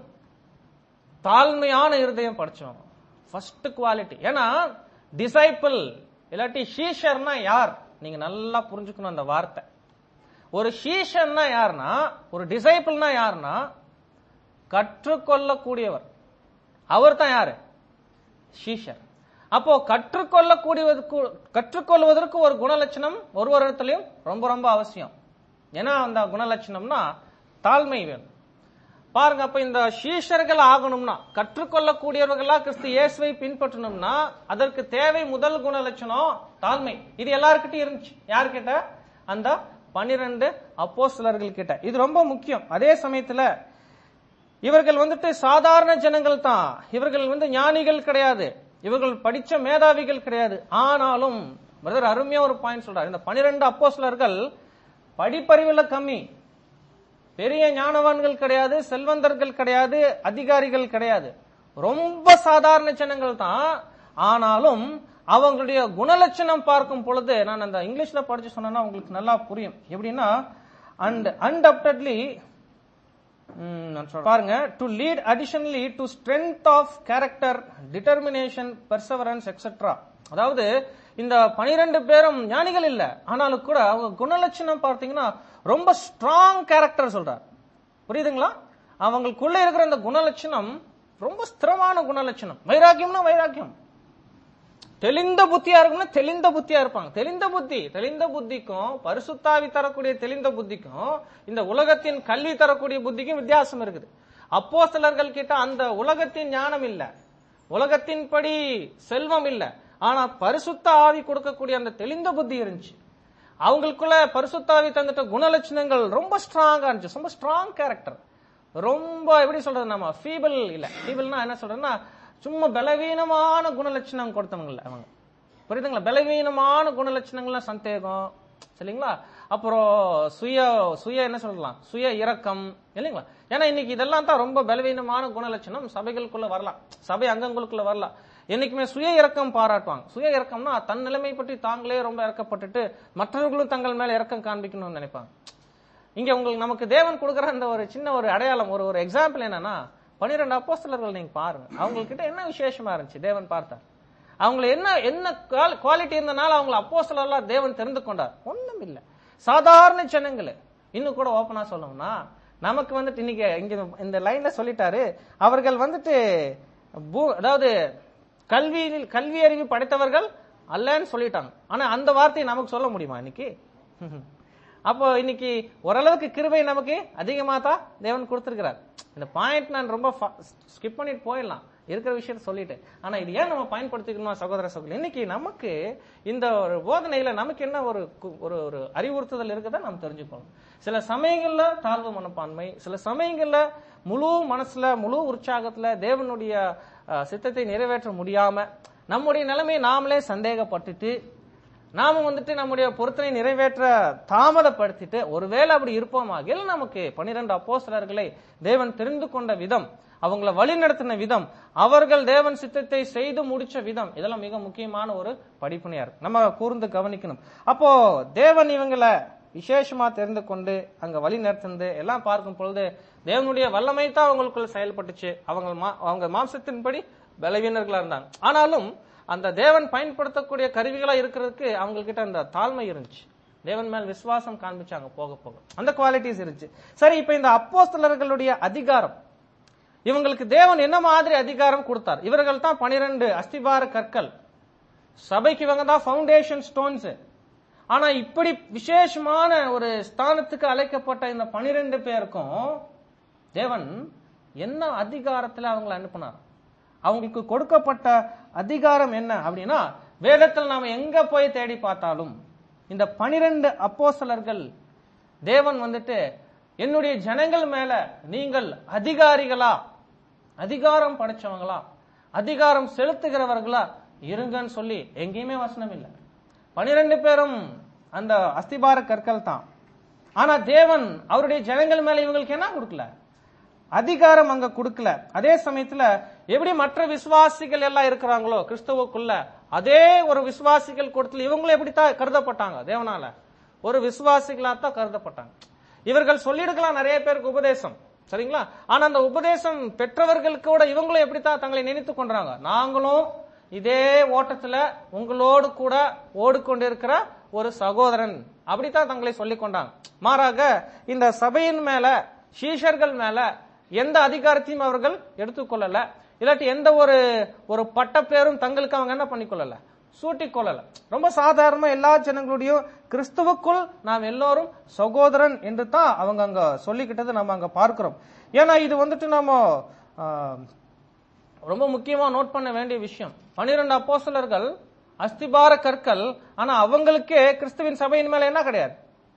தாழ்மையான இருதயம் படிச்சவங்க ஃபர்ஸ்ட் குவாலிட்டி ஏன்னா டிசைபிள் இல்லாட்டி ஷீஷர்னா யார் நீங்க நல்லா புரிஞ்சுக்கணும் அந்த வார்த்தை ஒரு ஷீஷர்னா யாருன்னா ஒரு டிசைபிள்னா யாருன்னா கற்றுக்கொள்ளக்கூடியவர் அவர் தான் யாரு ஷீஷர் அப்போ கற்றுக்கொள்ளக்கூடியதற்கு கற்றுக்கொள்வதற்கு ஒரு குணலட்சணம் ஒரு ஒரு இடத்துலயும் ரொம்ப ரொம்ப அவசியம் ஏன்னா அந்த குணலட்சணம்னா தாழ்மை வேணும் பாருங்க அப்ப இந்த சீஷர்கள் ஆகணும்னா கற்றுக்கொள்ளக்கூடியவர்களா கிறிஸ்து இயேசுவை பின்பற்றணும்னா அதற்கு தேவை முதல் குணலட்சணம் தாழ்மை இது எல்லாருக்கிட்டையும் இருந்துச்சு யார்கிட்ட அந்த பன்னிரண்டு அப்போஸ்தலர்கள் கிட்ட இது ரொம்ப முக்கியம் அதே சமயத்துல இவர்கள் வந்துட்டு சாதாரண ஜனங்கள் தான் இவர்கள் வந்து ஞானிகள் கிடையாது இவர்கள் படிச்ச மேதாவிகள் கிடையாது ஆனாலும் பிரதர் அருமையா ஒரு பாயிண்ட் சொல்றாரு இந்த பனிரெண்டு அப்போஸ்தலர்கள் படிப்பறிவுல கம்மி பெரிய ஞானவான்கள் கிடையாது செல்வந்தர்கள் கிடையாது அதிகாரிகள் கிடையாது ரொம்ப சாதாரண ஜனங்கள் தான் ஆனாலும் அவங்களுடைய குணலட்சணம் பார்க்கும் பொழுது நான் அந்த இங்கிலீஷ்ல படிச்சு சொன்னா உங்களுக்கு நல்லா புரியும் எப்படின்னா அண்ட் அன்டப்டட்லி நான் சொல்றேன் பாருங்க to lead additionally to strength of character determination perseverance etcetera அதாவது இந்த பனிரெண்டு பேரும் ஞானிகள் இல்ல ஆனாலும் கூட அவங்க குணலட்சணம் பார்த்தீங்கன்னா ரொம்ப ஸ்ட்ராங் கேரக்டர் சொல்றார் புரியுதுங்களா அவங்களுக்குள்ள இருக்கிற அந்த குணலட்சணம் ரொம்ப ஸ்திரமான குணலட்சணம் வைராக்கியம்னா வைராக்கியம் தெளிந்த புத்தியா இருக்கும்னா தெளிந்த புத்தியா இருப்பாங்க தெளிந்த புத்தி தெளிந்த புத்திக்கும் பரிசுத்தாவி தரக்கூடிய தெளிந்த புத்திக்கும் இந்த உலகத்தின் கல்வி தரக்கூடிய புத்திக்கும் வித்தியாசம் இருக்குது அப்போ கிட்ட அந்த உலகத்தின் ஞானம் இல்ல உலகத்தின்படி செல்வம் இல்ல ஆனா பரிசுத்த ஆவி கொடுக்கக்கூடிய அந்த தெளிந்த புத்தி இருந்துச்சு அவங்களுக்குள்ள பரிசுத்தாவி தந்துட்ட குணலட்சணங்கள் ரொம்ப ஸ்ட்ராங்கா இருந்துச்சு ரொம்ப ஸ்ட்ராங் கேரக்டர் ரொம்ப எப்படி சொல்றது நம்ம ஃபீபிள் இல்ல ஃபீபிள்னா என்ன சொல்றதுன்னா சும்மா பலவீனமான குணலட்சணம் கொடுத்தவங்க இல்ல அவங்க புரியுதுங்களா பலவீனமான குணலட்சணங்கள்லாம் சந்தேகம் சரிங்களா அப்புறம் சுய சுய என்ன சொல்லலாம் சுய இரக்கம் இல்லைங்களா ஏன்னா இன்னைக்கு இதெல்லாம் தான் ரொம்ப பலவீனமான குணலட்சணம் சபைகளுக்குள்ள வரலாம் சபை அங்கங்களுக்குள்ள வரலாம் என்னைக்குமே சுய இரக்கம் பாராட்டுவாங்க சுய இரக்கம்னா தன் நிலைமை பற்றி தாங்களே ரொம்ப இறக்கப்பட்டுட்டு மற்றவர்களும் தங்கள் மேல இரக்கம் காண்பிக்கணும்னு நினைப்பாங்க இங்க உங்களுக்கு நமக்கு தேவன் கொடுக்குற அந்த ஒரு சின்ன ஒரு அடையாளம் ஒரு ஒரு எக்ஸாம்பிள் என்னன்னா பன்னிரெண்டு அப்போஸ்தலர்கள் நீங்க பாருங்க அவங்க கிட்ட என்ன விசேஷமா இருந்துச்சு தேவன் பார்த்தார் அவங்கள என்ன என்ன குவாலிட்டி இருந்தனால அவங்கள அப்போஸ்தலர்களா தேவன் தெரிந்து கொண்டார் ஒண்ணும் இல்ல சாதாரண ஜனங்களே இன்னும் கூட ஓப்பனா சொல்லணும்னா நமக்கு வந்துட்டு இன்னைக்கு இங்க இந்த லைன்ல சொல்லிட்டாரு அவர்கள் வந்துட்டு பூ- அதாவது கல்வியில் கல்வி அறிவு படைத்தவர்கள் அல்லன்னு சொல்லிட்டாங்க ஆனா அந்த வார்த்தையை நமக்கு சொல்ல முடியுமா இன்னைக்கு அப்போ இன்னைக்கு ஓரளவுக்கு கிருபை நமக்கு அதிகமா தான் தேவன் கொடுத்திருக்கிறார் இந்த பாயிண்ட் நான் ரொம்ப ஸ்கிப் பண்ணிட்டு போயிடலாம் இருக்கிற விஷயத்த சொல்லிட்டு ஆனா இது ஏன் நம்ம பயன்படுத்திக்கணும் சகோதர சகோதரி இன்னைக்கு நமக்கு இந்த ஒரு போதனையில நமக்கு என்ன ஒரு கு- ஒரு ஒரு அறிவுறுத்துதல் இருக்குதா நம்ம தெரிஞ்சுக்கணும் சில சமயங்கள்ல தாழ்வு மனப்பான்மை சில சமயங்கள்ல முழு மனசுல முழு உற்சாகத்துல தேவனுடைய அஹ், சித்தத்தை நிறைவேற்ற முடியாம நம்முடைய நிலைமையை நாமளே சந்தேகப்பட்டுட்டு நாம வந்துட்டு நம்முடைய பொருத்தனை நிறைவேற்ற தாமதப்படுத்திட்டு ஒருவேளை அப்படி இருப்போமாகில் நமக்கு பனிரெண்டு அப்போஸ்தலர்களை தேவன் தெரிந்து கொண்ட விதம் அவங்கள வழிநடத்தின விதம் அவர்கள் தேவன் சித்தத்தை செய்து முடிச்ச விதம் இதெல்லாம் மிக முக்கியமான ஒரு படிப்பினையா இருக்கு நம்ம கூர்ந்து கவனிக்கணும் அப்போ தேவன் இவங்களை விசேஷமா தெரிந்து கொண்டு அங்க வழி நடத்துனது எல்லாம் பார்க்கும் பொழுது தேவனுடைய வல்லமை தான் அவங்களுக்குள்ள செயல்பட்டுச்சு அவங்க மா- அவங்க மாம்சத்தின்படி பலவீனர்களா இருந்தாங்க ஆனாலும் அந்த தேவன் பயன்படுத்தக்கூடிய கருவிகளா இருக்கிறதுக்கு அவங்க கிட்ட அந்த தாழ்மை இருந்துச்சு தேவன் மேல் விசுவாசம் காண்பிச்சாங்க போக போக அந்த குவாலிட்டிஸ் இருந்துச்சு சரி இப்ப இந்த அப்போஸ்தலர்களுடைய அதிகாரம் இவங்களுக்கு தேவன் என்ன மாதிரி அதிகாரம் கொடுத்தார் இவர்கள் தான் பனிரெண்டு அஸ்திபார கற்கள் சபைக்கு இவங்க தான் ஃபவுண்டேஷன் ஸ்டோன்ஸ் ஆனா இப்படி விசேஷமான ஒரு ஸ்தானத்துக்கு அழைக்கப்பட்ட இந்த பனிரெண்டு பேருக்கும் தேவன் என்ன அதிகாரத்துல அவங்களை அனுப்புனார் அவங்களுக்கு கொடுக்கப்பட்ட அதிகாரம் என்ன அப்படின்னா வேதத்தில் நாம எங்க போய் தேடி பார்த்தாலும் இந்த பனிரெண்டு அப்போஸ்தலர்கள் தேவன் வந்துட்டு என்னுடைய ஜனங்கள் மேல நீங்கள் அதிகாரிகளா அதிகாரம் படைச்சவங்களா அதிகாரம் செலுத்துகிறவர்களா இருங்கன்னு சொல்லி எங்கேயுமே வசனம் இல்லை பனிரெண்டு பேரும் அந்த அஸ்திபார கற்கள் தான் ஆனா தேவன் அவருடைய ஜனங்கள் மேல இவங்களுக்கு என்ன கொடுக்கல அதிகாரம் அங்க கொடுக்கல அதே சமயத்துல எப்படி மற்ற விசுவாசிகள் எல்லாம் இருக்கிறாங்களோ கிறிஸ்துவுக்குள்ள அதே ஒரு விசுவாசிகள் கூட்டத்தில் இவங்களும் எப்படித்தான் கருதப்பட்டாங்க தேவனால ஒரு விசுவாசிகளா தான் கருதப்பட்டாங்க இவர்கள் சொல்லியிருக்கலாம் நிறைய பேருக்கு உபதேசம் சரிங்களா ஆனா அந்த உபதேசம் பெற்றவர்களுக்கு கூட இவங்களும் எப்படித்தான் தங்களை நினைத்து கொண்டாங்க நாங்களும் இதே ஓட்டத்துல உங்களோடு கூட ஓடிக்கொண்டிருக்கிற ஒரு சகோதரன் அப்படித்தான் தங்களை சொல்லிக் கொண்டாங்க மாறாக இந்த சபையின் மேல சீஷர்கள் மேல எந்த அதிகாரத்தையும் அவர்கள் எடுத்துக்கொள்ளல இல்லாட்டி எந்த ஒரு ஒரு பட்டப்பேரும் தங்களுக்கு அவங்க என்ன பண்ணிக்கொள்ளல சூட்டிக் கொள்ளல ரொம்ப சாதாரணமா எல்லா ஜனங்களுடையும் கிறிஸ்துவுக்குள் நாம் எல்லோரும் சகோதரன் என்று தான் அவங்க அங்க சொல்லிக்கிட்டது நம்ம அங்க பார்க்கிறோம் ஏன்னா இது வந்துட்டு நம்ம ஆஹ், ரொம்ப முக்கியமா நோட் பண்ண வேண்டிய விஷயம் பன்னிரண்டு அப்போஸ்தலர்கள் அஸ்திபார கற்கள் ஆனா அவங்களுக்கே கிறிஸ்துவின் சபையின் மேல என்ன கிடையாது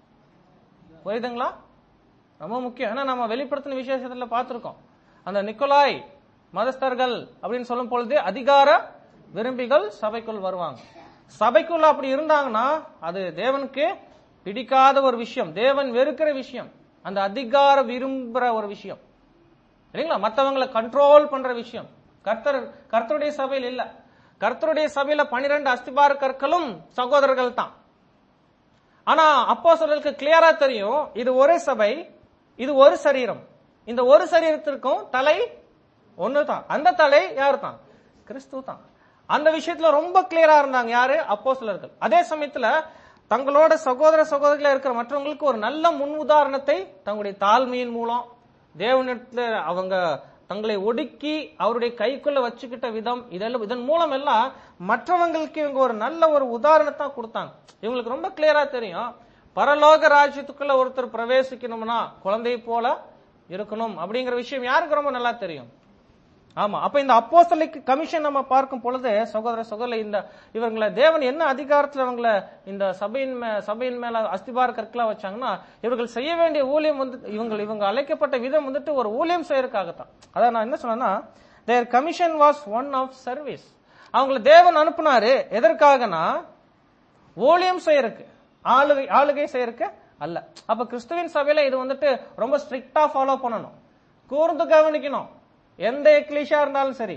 புரியுதுங்களா ரொம்ப முக்கியம் ஏன்னா நம்ம வெளிப்படுத்தின விசேஷத்துல பார்த்திருக்கோம் அந்த நிக்கோலாய் மதஸ்தர்கள் அப்படின்னு சொல்லும் பொழுது அதிகார விரும்பிகள் சபைக்குள் வருவாங்க சபைக்குள்ள அப்படி இருந்தாங்கன்னா அது தேவனுக்கு பிடிக்காத ஒரு விஷயம் தேவன் வெறுக்கிற விஷயம் அந்த அதிகார விரும்புற ஒரு விஷயம் இல்லைங்களா மத்தவங்களை கண்ட்ரோல் பண்ற விஷயம் கர்த்தர் கர்த்தருடைய சபையில் இல்ல கர்த்தருடைய சபையில பனிரெண்டு அஸ்திபார கற்களும் சகோதரர்கள் தான் ஆனா அப்போ கிளியரா தெரியும் இது ஒரே சபை இது ஒரு சரீரம் இந்த ஒரு சரீரத்திற்கும் தலை ஒண்ணுதான் அந்த தலை யாரு தான் கிறிஸ்து தான் அந்த விஷயத்துல ரொம்ப கிளியரா இருந்தாங்க யாரு அப்போ அதே சமயத்துல தங்களோட சகோதர சகோதரிகளா இருக்கிற மற்றவங்களுக்கு ஒரு நல்ல முன் உதாரணத்தை தங்களுடைய தாழ்மையின் மூலம் தேவனிடத்துல அவங்க தங்களை ஒடுக்கி அவருடைய கைக்குள்ள வச்சுக்கிட்ட விதம் இதெல்லாம் இதன் மூலம் எல்லாம் மற்றவங்களுக்கு இவங்க ஒரு நல்ல ஒரு உதாரணத்தை கொடுத்தாங்க இவங்களுக்கு ரொம்ப கிளியரா தெரியும் பரலோக ராஜ்யத்துக்குள்ள ஒருத்தர் பிரவேசிக்கணும்னா குழந்தை போல இருக்கணும் அப்படிங்கிற விஷயம் யாருக்கு ரொம்ப நல்லா தெரியும் ஆமா அப்ப இந்த அப்போஸ்தலிக் கமிஷன் நம்ம பார்க்கும் பொழுது சகோதர சகோதர இந்த இவங்களை தேவன் என்ன அதிகாரத்துல அவங்கள இந்த சபையின் மே சபையின் மேல அஸ்திபார கற்களா வச்சாங்கன்னா இவர்கள் செய்ய வேண்டிய ஊழியம் வந்து இவங்க இவங்க அழைக்கப்பட்ட விதம் வந்துட்டு ஒரு ஊழியம் செய்யறதுக்காகத்தான் அதான் நான் என்ன சொன்னேன்னா there commission was one of service அவங்கள தேவன் அனுப்புனாரு எதற்காகனா ஊழியம் செய்யறதுக்கு ஆளுகை ஆளுகை செய்யறதுக்கு அல்ல அப்ப கிறிஸ்துவின் சபையில இது வந்துட்டு ரொம்ப ஸ்ட்ரிக்டா ஃபாலோ பண்ணணும் கூர்ந்து கவனிக்கணும் எந்த எக்லீஷா இருந்தாலும் சரி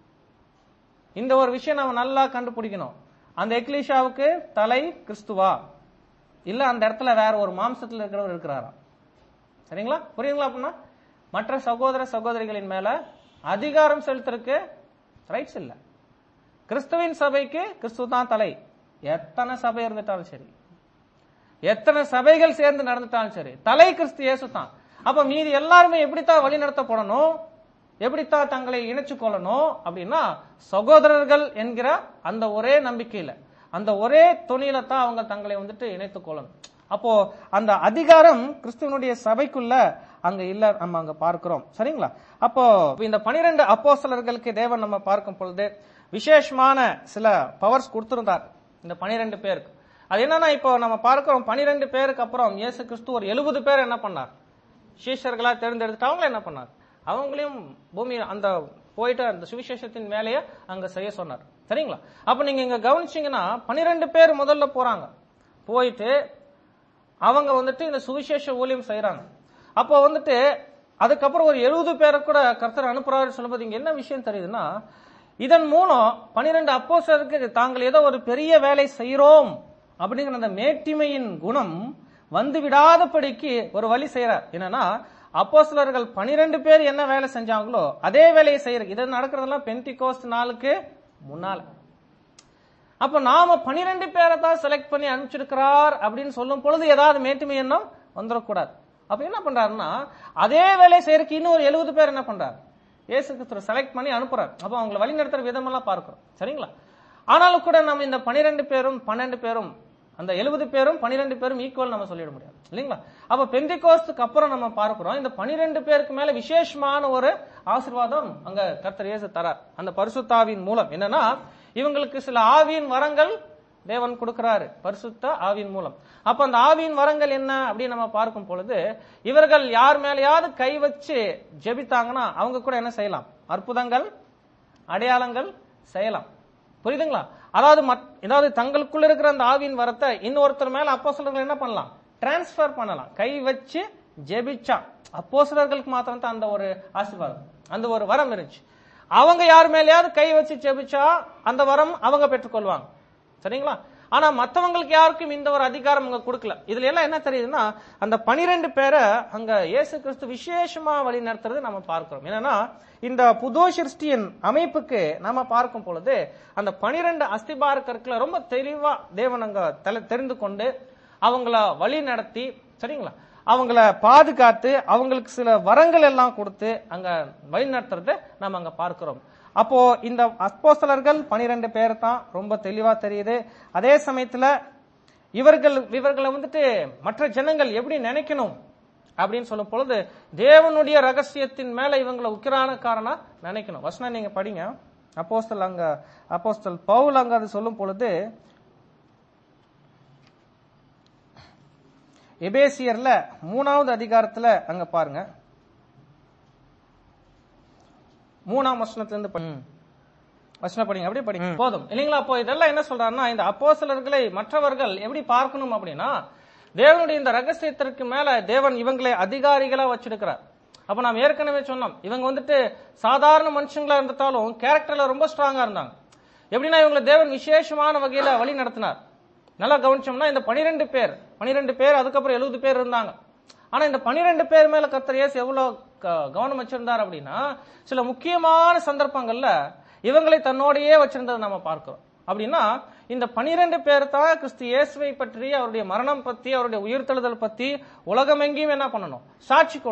இந்த ஒரு விஷயம் நம்ம நல்லா கண்டுபிடிக்கணும் அந்த எக்லீஷாவுக்கு தலை கிறிஸ்துவா இல்ல அந்த இடத்துல வேற ஒரு மாம்சத்துல இருக்கிறவர் இருக்கிறாரா சரிங்களா புரியுங்களா அப்படின்னா மற்ற சகோதர சகோதரிகளின் மேல அதிகாரம் செலுத்துறதுக்கு ரைட்ஸ் இல்ல கிறிஸ்துவின் சபைக்கு கிறிஸ்து தான் தலை எத்தனை சபை இருந்துட்டாலும் சரி எத்தனை சபைகள் சேர்ந்து நடந்துட்டாலும் சரி தலை கிறிஸ்து இயேசு தான் அப்ப மீதி எல்லாருமே எப்படித்தான் வழி நடத்தப்படணும் எப்படித்தான் தங்களை இணைச்சு கொள்ளணும் அப்படின்னா சகோதரர்கள் என்கிற அந்த ஒரே நம்பிக்கையில அந்த ஒரே துணியில தான் அவங்க தங்களை வந்துட்டு இணைத்துக் கொள்ளணும் அப்போ அந்த அதிகாரம் கிறிஸ்துவனுடைய சபைக்குள்ள அங்க இல்ல நம்ம அங்க பார்க்கிறோம் சரிங்களா அப்போ இந்த பனிரெண்டு அப்போஸ்தலர்களுக்கு தேவன் நம்ம பார்க்கும் பொழுது விசேஷமான சில பவர்ஸ் கொடுத்திருந்தார் இந்த பனிரெண்டு பேருக்கு அது என்னன்னா இப்போ நம்ம பார்க்கிறோம் பனிரெண்டு பேருக்கு அப்புறம் இயேசு கிறிஸ்து ஒரு எழுபது பேர் என்ன பண்ணார் சீஷர்களா தேர்ந்தெடுத்துட்டு அவங்கள என்ன பண்ணார் அவங்களையும் பூமி அந்த போயிட்டு அந்த சுவிசேஷத்தின் மேலேயே அங்க செய்ய சொன்னார் சரிங்களா அப்ப நீங்க இங்க கவனிச்சீங்கன்னா பனிரெண்டு பேர் முதல்ல போறாங்க போயிட்டு அவங்க வந்துட்டு இந்த சுவிசேஷ ஊழியம் செய்யறாங்க அப்போ வந்துட்டு அதுக்கப்புறம் ஒரு எழுபது பேரை கூட கர்த்தர் அனுப்புறாரு சொல்லும்போது இங்க என்ன விஷயம் தெரியுதுன்னா இதன் மூலம் பனிரெண்டு அப்போஸ்தலருக்கு தாங்கள் ஏதோ ஒரு பெரிய வேலை செய்கிறோம் அப்படிங்கிற அந்த மேட்டிமையின் குணம் வந்து விடாதபடிக்கு ஒரு வழி செய்யறார் என்னன்னா அப்போஸ்தலர்கள் பனிரெண்டு பேர் என்ன வேலை செஞ்சாங்களோ அதே வேலையை செய்யறது இது நடக்கிறதெல்லாம் பென்டிகோஸ்ட் நாளுக்கு முன்னால அப்ப நாம பனிரெண்டு பேரை தான் செலக்ட் பண்ணி அனுப்பிச்சிருக்கிறார் அப்படின்னு சொல்லும் பொழுது ஏதாவது மேட்டுமை எண்ணம் வந்துடக்கூடாது அப்ப என்ன பண்றாருன்னா அதே வேலையை செய்யறதுக்கு இன்னும் ஒரு எழுபது பேர் என்ன பண்றாரு இயேசு கிறிஸ்துவ செலக்ட் பண்ணி அனுப்புறாரு அப்ப அவங்களை வழி நடத்துற விதமெல்லாம் பார்க்கிறோம் சரிங்களா ஆனாலும் கூட நம்ம இந்த பனிரெண்டு பேரும் பன்னெண்டு பேரும் அந்த எழுபது பேரும் பனிரெண்டு பேரும் ஈக்குவல் நம்ம சொல்லிட முடியாது இல்லைங்களா அப்ப பெந்திகோஸ்துக்கு அப்புறம் நம்ம பார்க்கிறோம் இந்த பனிரெண்டு பேருக்கு மேல விசேஷமான ஒரு ஆசீர்வாதம் அங்க கர்த்தர் இயேசு தரார் அந்த பரிசுத்தாவின் மூலம் என்னன்னா இவங்களுக்கு சில ஆவியின் வரங்கள் தேவன் கொடுக்கிறாரு பரிசுத்த ஆவியின் மூலம் அப்ப அந்த ஆவியின் வரங்கள் என்ன அப்படின்னு நம்ம பார்க்கும் பொழுது இவர்கள் யார் மேலேயாவது கை வச்சு ஜெபித்தாங்கன்னா அவங்க கூட என்ன செய்யலாம் அற்புதங்கள் அடையாளங்கள் செய்யலாம் புரியுதுங்களா அதாவது மத்- அதாவது தங்களுக்குள்ள இருக்கிற அந்த ஆவியின் வரத்தை இன்னொருத்தர் மேல அப்போ என்ன பண்ணலாம் டிரான்ஸ்ஃபர் பண்ணலாம் கை வச்சு ஜெபிச்சா அப்போ மாத்திரம் தான் அந்த ஒரு ஆசீர்வாதம் அந்த ஒரு வரம் இருந்துச்சு அவங்க யார் மேலேயாவது கை வச்சு ஜெபிச்சா அந்த வரம் அவங்க பெற்றுக்கொள்வாங்க சரிங்களா ஆனா மத்தவங்களுக்கு யாருக்கும் இந்த ஒரு அதிகாரம் அங்க கொடுக்கல இதுல எல்லாம் என்ன தெரியுதுன்னா அந்த பனிரெண்டு பேரை அங்க இயேசு கிறிஸ்து விசேஷமா வழி நடத்துறது நம்ம பார்க்கிறோம் என்னன்னா இந்த புது சிருஷ்டியின் அமைப்புக்கு நாம பார்க்கும் பொழுது அந்த பனிரெண்டு அஸ்திபார கற்களை ரொம்ப தெளிவா தேவன் அங்க தெல- தெரிந்து கொண்டு அவங்கள வழி நடத்தி சரிங்களா அவங்கள பாதுகாத்து அவங்களுக்கு சில வரங்கள் எல்லாம் கொடுத்து அங்க வழி நடத்துறதை நம்ம அங்க பார்க்கிறோம் அப்போ இந்த அப்போஸ்தலர்கள் பனிரெண்டு பேர் தான் ரொம்ப தெளிவா தெரியுது அதே சமயத்துல இவர்கள் இவர்களை வந்துட்டு மற்ற ஜனங்கள் எப்படி நினைக்கணும் அப்படின்னு சொல்லும் பொழுது தேவனுடைய ரகசியத்தின் மேல இவங்களை உக்கிரானக்காரனா நினைக்கணும் வசனம் நீங்க படிங்க அப்போஸ்தல் அங்க அப்போஸ்தல் பவுல் அங்க அது சொல்லும் பொழுது எபேசியர்ல மூணாவது அதிகாரத்துல அங்க பாருங்க மூணாம் வசனத்துல இருந்து படி- வசனம் படிங்க அப்படியே படிங்க போதும் இல்லைங்களா அப்போ இதெல்லாம் என்ன சொல்றாருன்னா இந்த அப்போஸ்தலர்களை மற்றவர்கள் எப்படி பார்க்கணும் அப்படின்னா தேவனுடைய இந்த ரகசியத்திற்கு மேல தேவன் இவங்களை அதிகாரிகளா வச்சிருக்கிறார் அப்ப நாம் ஏற்கனவே சொன்னோம் இவங்க வந்துட்டு சாதாரண மனுஷங்களா இருந்துட்டாலும் கேரக்டர்ல ரொம்ப ஸ்ட்ராங்கா இருந்தாங்க எப்படின்னா இவங்களை தேவன் விசேஷமான வகையில வழி நடத்தினார் நல்லா கவனிச்சோம்னா இந்த பனிரெண்டு பேர் பனிரெண்டு பேர் அதுக்கப்புறம் எழுபது பேர் இருந்தாங்க ஆனா இந்த பனிரெண்டு பேர் மேல கர்த்தர் இயேசு எவ்வளவு க- கவனம் வச்சிருந்தார் அப்படின்னா சில முக்கியமான சந்தர்ப்பங்கள்ல இவங்களை தன்னோடையே வச்சிருந்ததை நம்ம பார்க்கிறோம் அப்படின்னா இந்த பனிரெண்டு பேர் தான் கிறிஸ்து இயேசுவை பற்றி அவருடைய மரணம் பத்தி அவருடைய உயிர்த்தெழுதல் பத்தி உலகமெங்கேயும் என்ன பண்ணணும் சாட்சி கொடுக்கணும்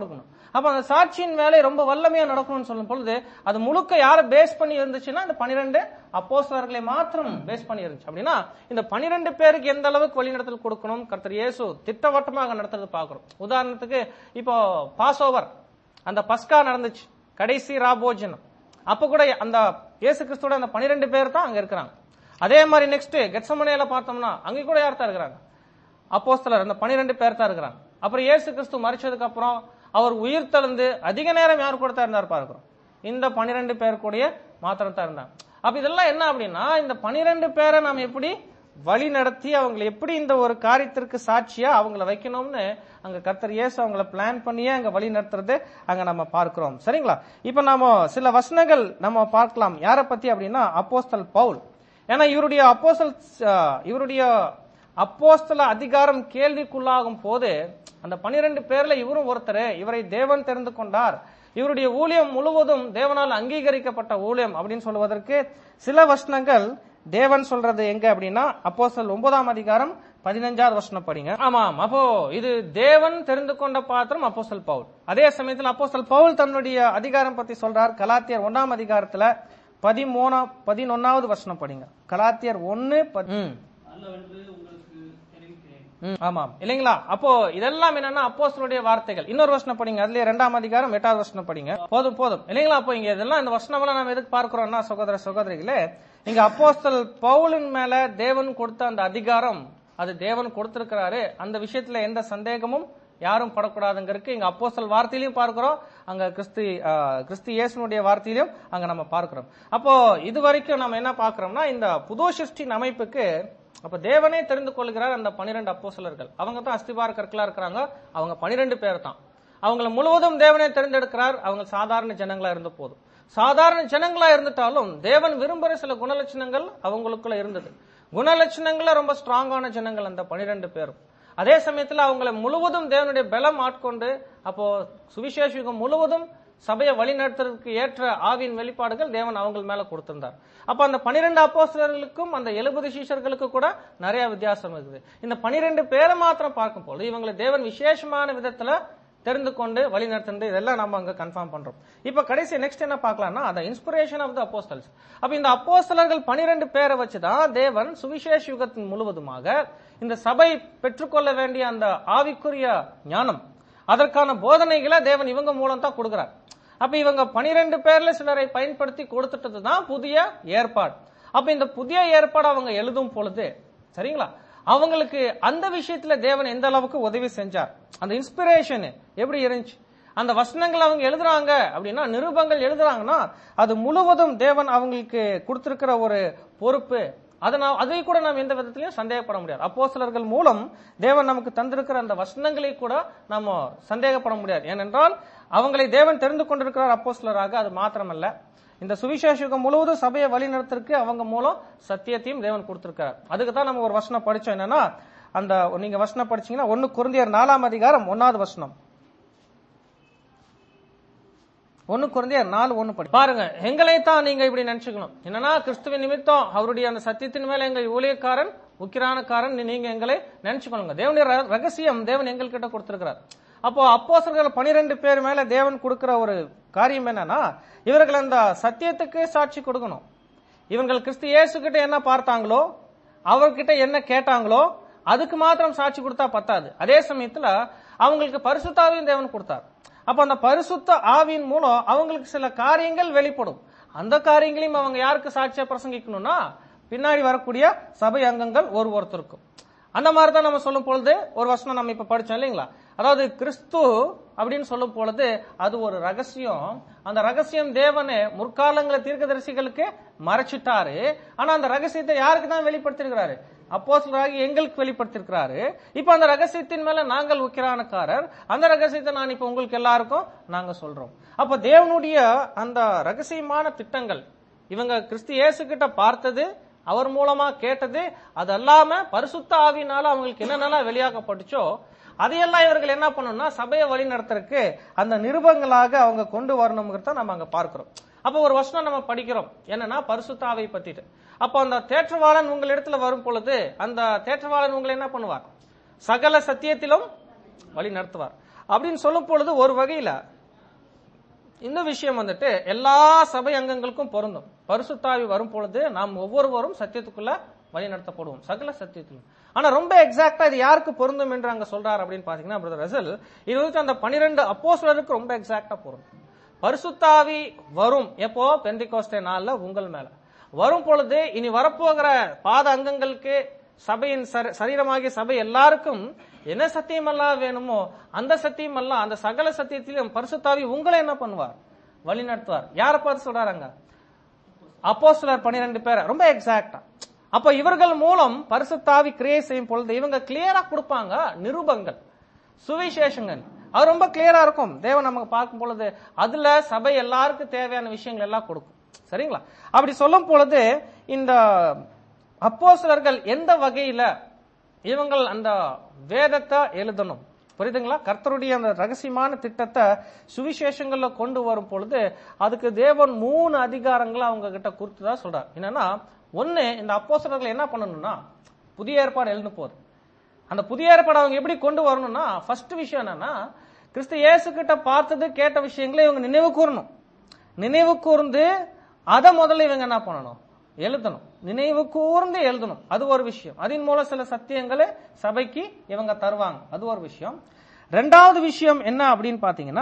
அப்ப அந்த சாட்சியின் வேலை ரொம்ப வல்லமையா நடக்கணும்னு சொல்லும் பொழுது அது முழுக்க யாரை பேஸ் பண்ணி இருந்துச்சுன்னா இந்த பனிரெண்டு அப்போஸ்தலர்களை மாத்திரம் பேஸ் பண்ணி இருந்துச்சு அப்படின்னா இந்த பனிரெண்டு பேருக்கு எந்த அளவுக்கு வழிநடத்தல் கொடுக்கணும் கர்த்தர் இயேசு திட்டவட்டமாக நடத்துறது பாக்குறோம் உதாரணத்துக்கு இப்போ பாஸ் ஓவர் அந்த பஸ்கா நடந்துச்சு கடைசி ராபோஜனம் அப்ப கூட அந்த இயேசு கிறிஸ்துவோட அந்த பனிரெண்டு பேர் தான் அங்க இருக்கிறாங்க அதே மாதிரி நெக்ஸ்ட் கெட்சமனையில பார்த்தோம்னா அங்க கூட யார் தான் இருக்கிறாங்க அப்போஸ்தலர் அந்த பனிரெண்டு பேர் தான் இருக்கிறாங்க அப்புறம் இயேசு கிறிஸ்து மறிச்சதுக்கு அப்புறம் அவர் உயிர் தெழுந்து அதிக நேரம் யார் கூட தான் இருந்தார் பார்க்கிறோம் இந்த பனிரெண்டு பேர் கூடயே மாத்திரம் தான் இருந்தாங்க அப்ப இதெல்லாம் என்ன அப்படின்னா இந்த பனிரெண்டு பேரை நாம் எப்படி வழி நடத்தி அவங்களை எப்படி இந்த ஒரு காரியத்திற்கு சாட்சியா அவங்கள வைக்கணும்னு அங்க கர்த்தர் இயேசு அவங்கள பிளான் பண்ணியே அங்க வழி நடத்துறது அங்க நம்ம பார்க்கிறோம் சரிங்களா இப்ப நாம சில வசனங்கள் நம்ம பார்க்கலாம் யாரை பத்தி அப்படின்னா அப்போஸ்தல் பவுல் ஏன்னா இவருடைய அப்போஸ்தல் அஹ், இவருடைய அப்போஸ்தல அதிகாரம் கேள்விக்குள்ளாகும் போது அந்த பனிரெண்டு பேர்ல இவரும் ஒருத்தர் இவரை தேவன் தெரிந்து கொண்டார் இவருடைய ஊழியம் முழுவதும் தேவனால் அங்கீகரிக்கப்பட்ட ஊழியம் அப்படின்னு சொல்வதற்கு சில வசனங்கள் தேவன் சொல்றது எங்க அப்படின்னா அப்போஸ்தல் ஒன்பதாம் அதிகாரம் பதினஞ்சாவது வசனம் படிங்க ஆமாம் அப்போ இது தேவன் தெரிந்து கொண்ட பாத்திரம் அப்போஸ்தல் பவுல் அதே சமயத்தில் அப்போஸ்தல் பவுல் தன்னுடைய அதிகாரம் பத்தி சொல்றார் கலாத்தியர் ஒன்னாம் அதிகாரத்துல பதிமூணா பதினொன்னாவது வசனம் படிங்க கலாத்தியர் ஒன்னு பதி- ம். அல்லவென்று உங்களுக்கு தெரிவிக்கிறேன் ம், ஆமாம் இல்லைங்களா அப்போ இதெல்லாம் என்னன்னா அப்போஸ்தலருடைய வார்த்தைகள் இன்னொரு வசனம் படிங்க அதுலயே ரெண்டாம் அதிகாரம் எட்டாவது வசனம் படிங்க போதும் போதும் இல்லைங்களா அப்போ இங்க இதெல்லாம் இந்த வசனம் எல்லாம் நம்ம எதுக்கு பார்க்கிறோம்னா சகோதர சகோதரிகளே இங்க அப்போஸ்தல் பவுலின் மேல தேவன் கொடுத்த அந்த அதிகாரம் அது தேவன் கொடுத்திருக்கிறாரு அந்த விஷயத்துல எந்த சந்தேகமும் யாரும் படக்கூடாதுங்கிறதுக்கு இங்க அப்போஸ்தல் வார்த்தையிலையும் பார்க்கிறோம் அங்க கிறிஸ்து ஆ, கிறிஸ்து இயேசுனுடைய வார்த்தையிலும் அங்க நம்ம பார்க்கிறோம் அப்போ இது வரைக்கும் நம்ம என்ன பார்க்கிறோம்னா இந்த புது சிருஷ்டின் அமைப்புக்கு அப்ப தேவனே தெரிந்து கொள்கிறார் அந்த பனிரெண்டு அப்போஸ்தலர்கள் அவங்க தான் அஸ்திபார கற்களா இருக்கிறாங்க அவங்க பனிரெண்டு பேர் தான் அவங்கள முழுவதும் தேவனே தெரிந்தெடுக்கிறார் அவங்க சாதாரண ஜனங்களா இருந்த போதும் சாதாரண ஜனங்களா இருந்துட்டாலும் தேவன் விரும்புற சில குணலட்சணங்கள் அவங்களுக்குள்ள இருந்தது குணலட்சணங்கள ரொம்ப ஸ்ட்ராங்கான ஜனங்கள் அந்த பனிரெண்டு பேரும் அதே சமயத்துல அவங்களை முழுவதும் தேவனுடைய பலம் ஆட்கொண்டு அப்போ சுவிசேஷ யுகம் முழுவதும் சபையை வழிநடத்துறதுக்கு ஏற்ற ஆவியின் வெளிப்பாடுகள் தேவன் அவங்க மேல கொடுத்திருந்தார் அப்ப அந்த பனிரெண்டு அப்போஸ்தலர்களுக்கும் அந்த எழுபது சீஷர்களுக்கு கூட நிறைய வித்தியாசம் இருக்குது இந்த பனிரெண்டு பேரை மாத்திரம் பார்க்கும்போது இவங்களை தேவன் விசேஷமான விதத்துல தெரிந்து கொண்டு வழி நடத்துறது இதெல்லாம் நம்ம அங்க கன்ஃபார்ம் பண்றோம் இப்ப கடைசி நெக்ஸ்ட் என்ன பார்க்கலாம்னா அந்த இன்ஸ்பிரேஷன் ஆஃப் த அப்போஸ்தல்ஸ் அப்ப இந்த அப்போஸ்தலர்கள் பனிரெண்டு பேரை வச்சுதான் தேவன் சுவிசேஷ யுகத்தின் முழுவதுமாக இந்த சபை பெற்றுக்கொள்ள வேண்டிய அந்த ஆவிக்குரிய ஞானம் அதற்கான போதனைகளை தேவன் இவங்க மூலம் தான் கொடுக்கிறார் அப்ப இவங்க பனிரெண்டு பேர்ல சிலரை பயன்படுத்தி கொடுத்துட்டது தான் புதிய ஏற்பாடு அப்ப இந்த புதிய ஏற்பாடு அவங்க எழுதும் பொழுது சரிங்களா அவங்களுக்கு அந்த விஷயத்துல தேவன் எந்த அளவுக்கு உதவி செஞ்சார் அந்த இன்ஸ்பிரேஷன் எப்படி இருந்துச்சு அந்த வசனங்கள் அவங்க எழுதுறாங்க அப்படின்னா நிருபங்கள் எழுதுறாங்கன்னா அது முழுவதும் தேவன் அவங்களுக்கு கொடுத்திருக்கிற ஒரு பொறுப்பு அதை நான் அதை கூட நாம் எந்த விதத்திலையும் சந்தேகப்பட முடியாது அப்போஸ்தலர்கள் மூலம் தேவன் நமக்கு தந்திருக்கிற அந்த வசனங்களை கூட நம்ம சந்தேகப்பட முடியாது ஏனென்றால் அவங்களை தேவன் தெரிந்து கொண்டிருக்கிறார் அப்போஸ்தலராக அது மாத்திரமல்ல இந்த சுவிசேஷ யுகம் முழுவதும் சபையை வழிநடத்துறதுக்கு அவங்க மூலம் சத்தியத்தையும் தேவன் கொடுத்திருக்கார் அதுக்கு தான் நம்ம ஒரு வசனம் படிச்சோம் என்னன்னா அந்த நீங்க வசனம் படிச்சீங்கன்னா ஒன்னு குருந்தியர் நாலாம் அதிகாரம் ஒன்னாவது வசனம் ஒன்னு குருந்தியர் நாலு ஒன்னு படி பாருங்க எங்களை தான் நீங்க இப்படி நினைச்சுக்கணும் என்னன்னா கிறிஸ்துவின் நிமித்தம் அவருடைய அந்த சத்தியத்தின் மேல எங்கள் ஊழியக்காரன் உக்கிரானக்காரன் நீங்க எங்களை நினைச்சுக்கணுங்க தேவனுடைய ர- ரகசியம் தேவன் எங்கள்கிட்ட கொடுத்திருக்கிறார் அப்போ அப்போஸ்தலர்கள் பனிரெண்டு பேர் மேல தேவன் கொடுக்கிற ஒரு காரியம் என்னன்னா இவர்கள் அந்த சத்தியத்துக்கு சாட்சி கொடுக்கணும் இவங்கள் கிறிஸ்து இயேசு கிட்ட என்ன பார்த்தாங்களோ அவர்கிட்ட என்ன கேட்டாங்களோ அதுக்கு மாத்திரம் சாட்சி கொடுத்தா பத்தாது அதே சமயத்துல அவங்களுக்கு பரிசுத்தாவையும் தேவன் கொடுத்தார் அப்ப அந்த பரிசுத்த ஆவியின் மூலம் அவங்களுக்கு சில காரியங்கள் வெளிப்படும் அந்த காரியங்களையும் அவங்க யாருக்கு சாட்சியா பிரசங்கிக்கணும்னா பின்னாடி வரக்கூடிய சபை அங்கங்கள் ஒரு ஒருத்தருக்கும் அந்த மாதிரி தான் நம்ம சொல்லும் பொழுது ஒரு வசனம் நம்ம இப்ப படிச்சோம் இல்லைங்களா அதாவது கிறிஸ்து அப்படின்னு சொல்லும் பொழுது அது ஒரு ரகசியம் அந்த ரகசியம் தேவனே முற்காலங்கள தீர்க்கதரிசிகளுக்கு மறைச்சிட்டாரு ஆனா அந்த ரகசியத்தை யாருக்கு தான் வெளிப்படுத்திருக்கிறாரு அப்போஸ்தலராகி எங்களுக்கு வெளிப்படுத்திருக்கிறாரு இப்ப அந்த ரகசியத்தின் மேல நாங்கள் உக்கிரானக்காரர் அந்த ரகசியத்தை நான் இப்ப உங்களுக்கு எல்லாருக்கும் நாங்க சொல்றோம் அப்ப தேவனுடைய அந்த ரகசியமான திட்டங்கள் இவங்க கிறிஸ்து இயேசு கிட்ட பார்த்தது அவர் மூலமா கேட்டது அது அல்லாம பரிசுத்த ஆவியினால அவங்களுக்கு என்னென்னலாம் வெளியாக்கப்பட்டுச்சோ அதையெல்லாம் இவர்கள் என்ன பண்ணணும்னா சபையை வழி நடத்துறதுக்கு அந்த நிருபங்களாக அவங்க கொண்டு வரணுங்கிறத நம்ம அங்க பார்க்கிறோம் அப்ப ஒரு வருஷம் நம்ம படிக்கிறோம் என்னன்னா பரிசுத்த ஆவை பத்திட்டு அப்போ அந்த தேற்றவாளன் உங்கள் இடத்துல வரும் பொழுது அந்த தேற்றவாளன் உங்களை என்ன பண்ணுவார் சகல சத்தியத்திலும் வழி நடத்துவார் அப்படின்னு சொல்லும் பொழுது ஒரு வகையில இந்த விஷயம் வந்துட்டு எல்லா சபை அங்கங்களுக்கும் பொருந்தும் பரிசுத்தாவி வரும் பொழுது நாம் ஒவ்வொருவரும் சத்தியத்துக்குள்ள வழிநடத்தப்படுவோம் சகல சத்தியத்திலும் ஆனா ரொம்ப எக்ஸாக்டா இது யாருக்கு பொருந்தும் என்று அங்க சொல்றாரு அப்படின்னு பாத்தீங்கன்னா பிரதர் ரசல் இது வந்து அந்த பனிரெண்டு அப்போஸ்லருக்கு ரொம்ப எக்ஸாக்டா பொருந்தும் பரிசுத்தாவி வரும் எப்போ பெந்திகோஸ்தே நாள்ல உங்கள் மேல வரும் பொழுது இனி வரப்போகிற பாத அங்கங்களுக்கு சபையின் சர- சரீரமாகிய சபை எல்லாருக்கும் என்ன சத்தியம் எல்லாம் வேணுமோ அந்த சத்தியம் எல்லாம் அந்த சகல சத்தியத்திலும் பரிசுத்தாவி உங்களை என்ன பண்ணுவார் வழி நடத்துவார் யாரை பார்த்து சொல்றாங்க அப்போஸ்தலர் பன்னிரெண்டு பேர் ரொம்ப எக்ஸாக்டா அப்ப இவர்கள் மூலம் பரிசுத்தாவி கிரியை செய்யும் பொழுது இவங்க கிளியரா கொடுப்பாங்க நிருபங்கள் சுவிசேஷங்கள் அது ரொம்ப கிளியரா இருக்கும் தேவன் நமக்கு பார்க்கும் பொழுது அதுல சபை எல்லாருக்கும் தேவையான விஷயங்கள் எல்லாம் கொடுக்கும் சரிங்களா அப்படி சொல்லும் பொழுது இந்த அப்போஸ்தலர்கள் எந்த வகையில இவங்கள் அந்த வேதத்தை எழுதணும் புரியுதுங்களா கர்த்தருடைய அந்த ரகசியமான திட்டத்தை சுவிசேஷங்கள்ல கொண்டு வரும் பொழுது அதுக்கு தேவன் மூணு அதிகாரங்களை அவங்க கிட்ட கொடுத்ததா சொல்றார் என்னன்னா ஒண்ணு இந்த அப்போஸ்தலர்கள் என்ன பண்ணணும்னா புதிய ஏற்பாடு எழுந்து போகுது அந்த புதிய ஏற்பாடு அவங்க எப்படி கொண்டு வரணும்னா ஃபர்ஸ்ட் விஷயம் என்னன்னா கிறிஸ்து இயேசு கிட்ட பார்த்தது கேட்ட விஷயங்களை இவங்க நினைவு கூறணும் நினைவு கூர்ந்து அதை முதல்ல இவங்க என்ன பண்ணணும் எழுதணும் நினைவு கூர்ந்து எழுதணும் அது ஒரு விஷயம் அதன் மூலம் சில சத்தியங்களை சபைக்கு இவங்க தருவாங்க அது ஒரு விஷயம் ரெண்டாவது விஷயம் என்ன அப்படின்னு பாத்தீங்கன்னா